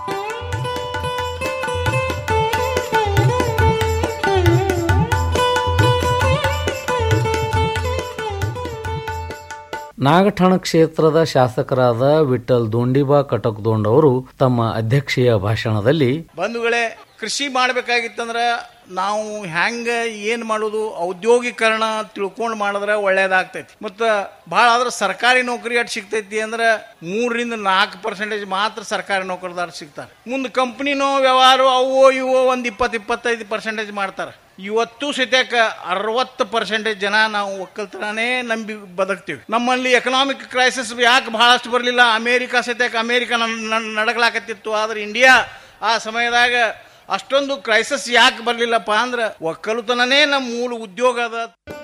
ನಾಗಠಾಣ ಕ್ಷೇತ್ರದ ಶಾಸಕರಾದ ವಿಠಲ್ ದೋಂಡಿಬಾ ಕಟಕ್ದೋಂಡ್ ಅವರು ತಮ್ಮ ಅಧ್ಯಕ್ಷೀಯ ಭಾಷಣದಲ್ಲಿ
ಬಂಧುಗಳೇ ಕೃಷಿ ಮಾಡ್ಬೇಕಾಗಿತ್ತಂದ್ರ ನಾವು ಹೆಂಗ ಏನ್ ಮಾಡೋದು ಔದ್ಯೋಗೀಕರಣ ತಿಳ್ಕೊಂಡು ಮಾಡಿದ್ರೆ ಒಳ್ಳೇದಾಗ್ತೈತಿ ಮತ್ತ ಭಾಳ ಆದ್ರೆ ಸರ್ಕಾರಿ ನೌಕರಿ ಅಟ್ ಸಿಗ್ತೈತಿ ಅಂದ್ರೆ ಮೂರರಿಂದ ನಾಲ್ಕು ಪರ್ಸೆಂಟೇಜ್ ಮಾತ್ರ ಸರ್ಕಾರಿ ನೌಕರದಾರ ಸಿಗ್ತಾರೆ ಮುಂದೆ ಕಂಪ್ನಿನೋ ವ್ಯವಹಾರ ಅವೋ ಇವೋ ಒಂದ್ ಇಪ್ಪತ್ತು ಇಪ್ಪತ್ತೈದು ಪರ್ಸೆಂಟೇಜ್ ಮಾಡ್ತಾರೆ ಇವತ್ತು ಸತ್ಯಕ್ಕ ಅರವತ್ತು ಪರ್ಸೆಂಟೇಜ್ ಜನ ನಾವು ಒಕ್ಕಲ್ತನನೇ ನಂಬಿ ಬದುಕ್ತೀವಿ ನಮ್ಮಲ್ಲಿ ಎಕನಾಮಿಕ್ ಕ್ರೈಸಿಸ್ ಯಾಕೆ ಬಹಳಷ್ಟು ಬರಲಿಲ್ಲ ಅಮೇರಿಕಾ ಸತ್ಯಕ್ಕೆ ಅಮೇರಿಕಾ ನಡಗಲಾಕತ್ತಿತ್ತು ಆದ್ರೆ ಇಂಡಿಯಾ ಆ ಸಮಯದಾಗ ಅಷ್ಟೊಂದು ಕ್ರೈಸಿಸ್ ಯಾಕೆ ಬರಲಿಲ್ಲಪ್ಪ ಅಂದ್ರೆ ಒಕ್ಕಲುತನನೇ ನಮ್ಮ ಮೂಲ ಉದ್ಯೋಗ ಅದ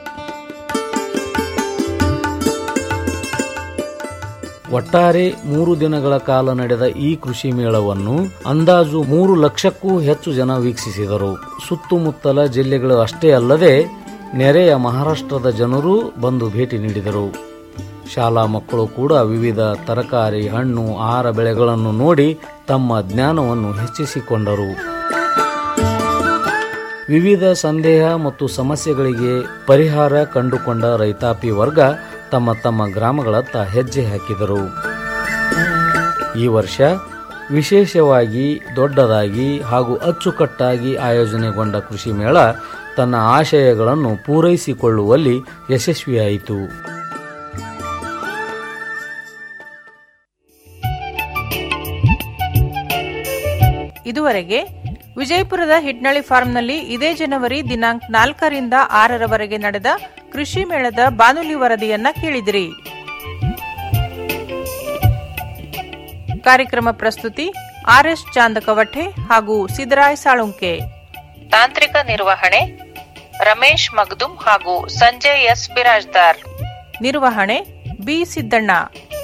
ಒಟ್ಟಾರೆ ಮೂರು ದಿನಗಳ ಕಾಲ ನಡೆದ ಈ ಕೃಷಿ ಮೇಳವನ್ನು ಅಂದಾಜು ಮೂರು ಲಕ್ಷಕ್ಕೂ ಹೆಚ್ಚು ಜನ ವೀಕ್ಷಿಸಿದರು ಸುತ್ತಮುತ್ತಲ ಜಿಲ್ಲೆಗಳು ಅಷ್ಟೇ ಅಲ್ಲದೆ ನೆರೆಯ ಮಹಾರಾಷ್ಟ್ರದ ಜನರು ಬಂದು ಭೇಟಿ ನೀಡಿದರು ಶಾಲಾ ಮಕ್ಕಳು ಕೂಡ ವಿವಿಧ ತರಕಾರಿ ಹಣ್ಣು ಆಹಾರ ಬೆಳೆಗಳನ್ನು ನೋಡಿ ತಮ್ಮ ಜ್ಞಾನವನ್ನು ಹೆಚ್ಚಿಸಿಕೊಂಡರು ವಿವಿಧ ಸಂದೇಹ ಮತ್ತು ಸಮಸ್ಯೆಗಳಿಗೆ ಪರಿಹಾರ ಕಂಡುಕೊಂಡ ರೈತಾಪಿ ವರ್ಗ ತಮ್ಮ ತಮ್ಮ ಗ್ರಾಮಗಳತ್ತ ಹೆಜ್ಜೆ ಹಾಕಿದರು ಈ ವರ್ಷ ವಿಶೇಷವಾಗಿ ದೊಡ್ಡದಾಗಿ ಹಾಗೂ ಅಚ್ಚುಕಟ್ಟಾಗಿ ಆಯೋಜನೆಗೊಂಡ ಕೃಷಿ ಮೇಳ ತನ್ನ ಆಶಯಗಳನ್ನು ಪೂರೈಸಿಕೊಳ್ಳುವಲ್ಲಿ ಯಶಸ್ವಿಯಾಯಿತು
ಇದುವರೆಗೆ ವಿಜಯಪುರದ ಹಿಟ್ನಳ್ಳಿ ಫಾರ್ಮ್ನಲ್ಲಿ ಇದೇ ಜನವರಿ ದಿನಾಂಕ ನಾಲ್ಕರಿಂದ ಆರರವರೆಗೆ ನಡೆದ ಕೃಷಿ ಮೇಳದ ಬಾನುಲಿ ವರದಿಯನ್ನ ಕೇಳಿದಿರಿ ಕಾರ್ಯಕ್ರಮ ಪ್ರಸ್ತುತಿ ಆರ್ಎಸ್ ಚಾಂದಕವಠೆ ಹಾಗೂ ಸಿದ್ದರಾಯ್ ಸಾಳುಂಕೆ ತಾಂತ್ರಿಕ ನಿರ್ವಹಣೆ ರಮೇಶ್ ಮಗ್ದುಮ್ ಹಾಗೂ ಸಂಜಯ್ ಎಸ್ ಬಿರಾಜ್ದಾರ್ ನಿರ್ವಹಣೆ ಬಿ ಸಿದ್ದಣ್ಣ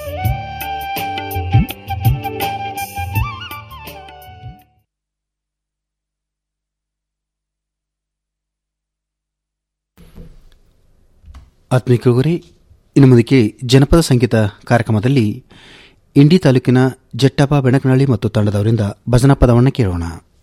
ಆತ್ಮಿಕಗುರಿ ಇನ್ನು ಮುಂದಕ್ಕೆ ಜನಪದ ಸಂಗೀತ ಕಾರ್ಯಕ್ರಮದಲ್ಲಿ ಇಂಡಿ ತಾಲೂಕಿನ ಜಟ್ಟಪ್ಪ ಬೆಣಕನಹಳ್ಳಿ ಮತ್ತು ತಂಡದವರಿಂದ ಭಜನಾ ಪದವನ್ನು ಕೇಳೋಣ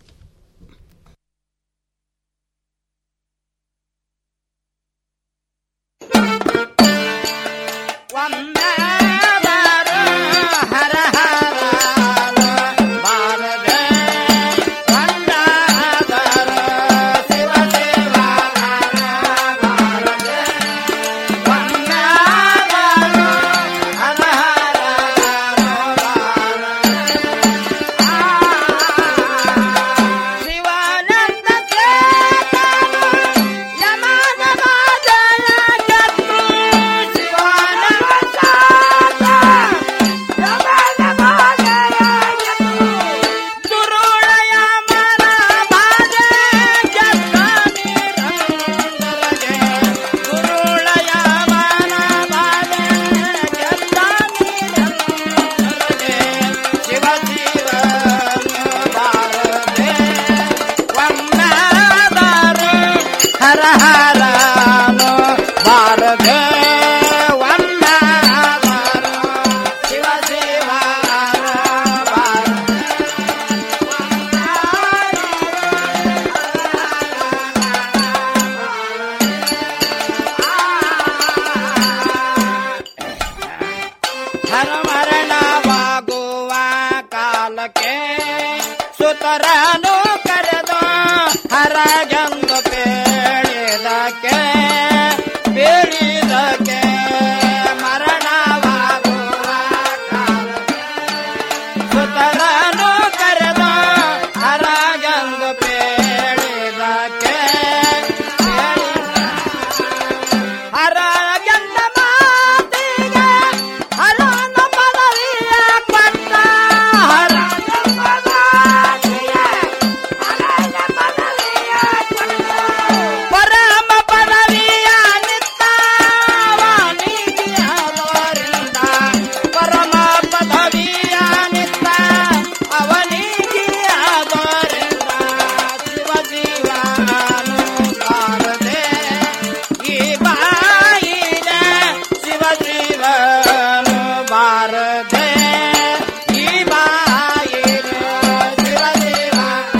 ಹರ ಹರನು ಬಾರದೆ ವನ್ನ ಶಿವ ಶಿವ ಹರ ಮರಣವಾಗುವ ಕಾಲಕ್ಕೆ ಸುತರನು ಕರೆದು ಹರಗೆಂದು ಬೇಡಿದಕ್ಕೆ ಬೇಡಿದಕ್ಕೆ ಮರಣವಾಗುವ ಕಾಲಕ್ಕೆ ಸುತರನು ಕರೆದು ಹರಗೆಂದು ಬೇಡಿದಕ್ಕೆ ಹರಗೆಂದ ಮಾತಿಗೆ ಹಲನ ಪದವಿಯ ಕೊಟ್ಟ ಹರಗೆಂದ ಮಾತಿಗೆ ಪರಮ ಪದವಿಯ ನಿತ್ತಾವನಿಗಿಯವರಿಂದ ಪರಮ ಪದವಿಯ ನಿತ್ತ ಅವನಿಗಿಯವರಿಂದ ಶಿವ ಜೀವನು ಬಾರದೆ ಈ ಬಾಯಿಲೆ ಶಿವ ಜೀವನು ಬಾರದೆ ಈ ಬಾಯಿಲೆ ಶಿವ ಜೀವ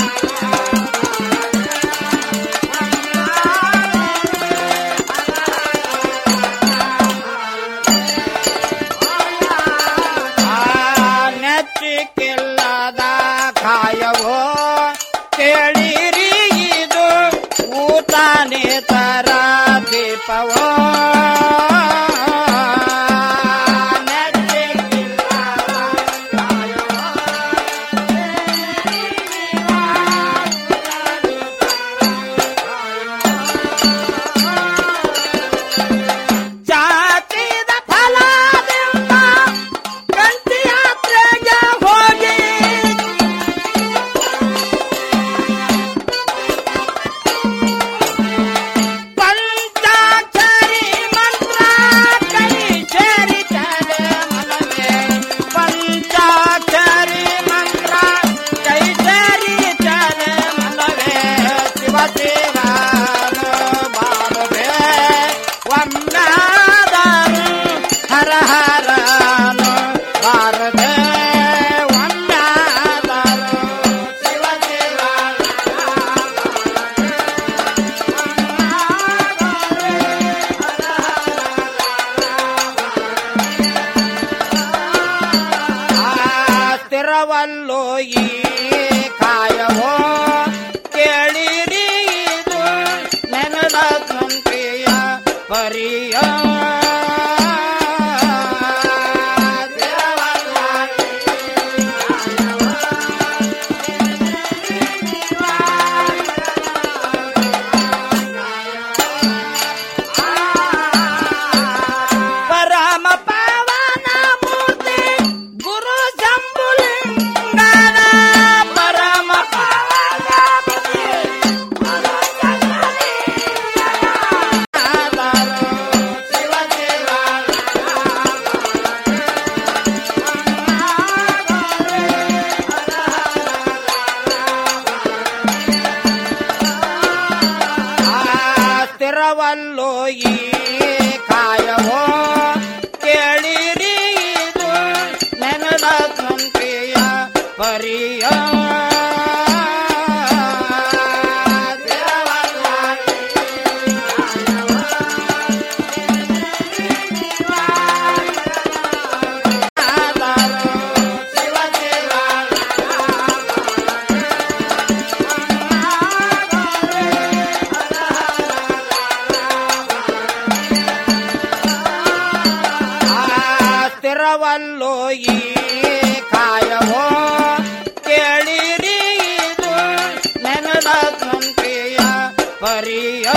ನೆಚ್ಚಿಕ್ಕಿಲ್ಲದ ಕಾಯವೋ ಕೇಳಿರಿ ಇದು ಊಟನೇ ತರ ದೀಪವೋ ಜಾತಿದ ಫಲದಿಂದ ಗಂಟಿ ಯಾತ್ರೆಗೆ ಹೋಗಿ ಪಂಚಾಕ್ಷರಿ ಸ್ಥಿರವಲ್ಲೋ ಈ ಕಾಯವೋ ಕೇಳಿರಿ ಇದು ನೆನದ ಸಂತೆಯ ಪರಿಯ ಪರಮ ಪಾವನ ಮೂರ್ತಿ ಗುರು ಶಂಭುಲಿಂಗನ ಪರಮ ಪಾವನ ಮೂರ್ತಿ ಗುರು ಸ್ಥಿರವಲ್ಲೋ ಈ ಕಾಯವೋ ಕೇಳಿರಿ ಇದು ನೆನದ ಸಂತೆಯ ಪರಿಯ ಸ್ಥಿರವಲ್ಲೋ ಈ ಕಾಯವೋ ಕೇಳಿರಿ ಇದು ನೆನದ ಸಂತೆಯ ಪರಿಯ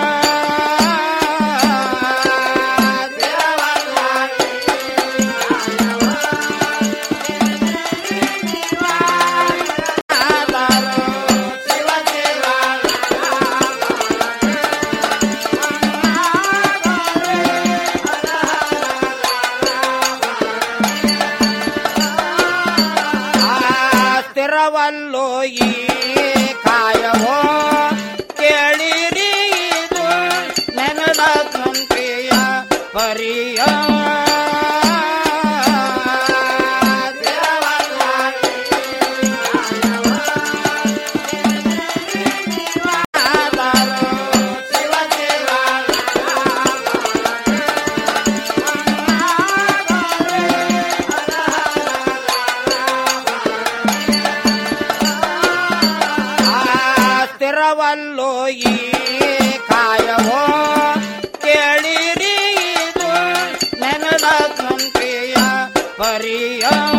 ಸ್ಥಿರವಲ್ಲೋ ಈ ಕಾಯವೋ ಕೇಳಿರಿ ಇದು ನೆನದ ಸಂತೆಯ ಪರಿಯ ಸ್ಥಿರವಲ್ಲೋ ಈ ಕಾಯವೋ ಕೇಳಿರಿ ಇದು ನೆನದ ಸಂತೆಯ ಪರಿಯ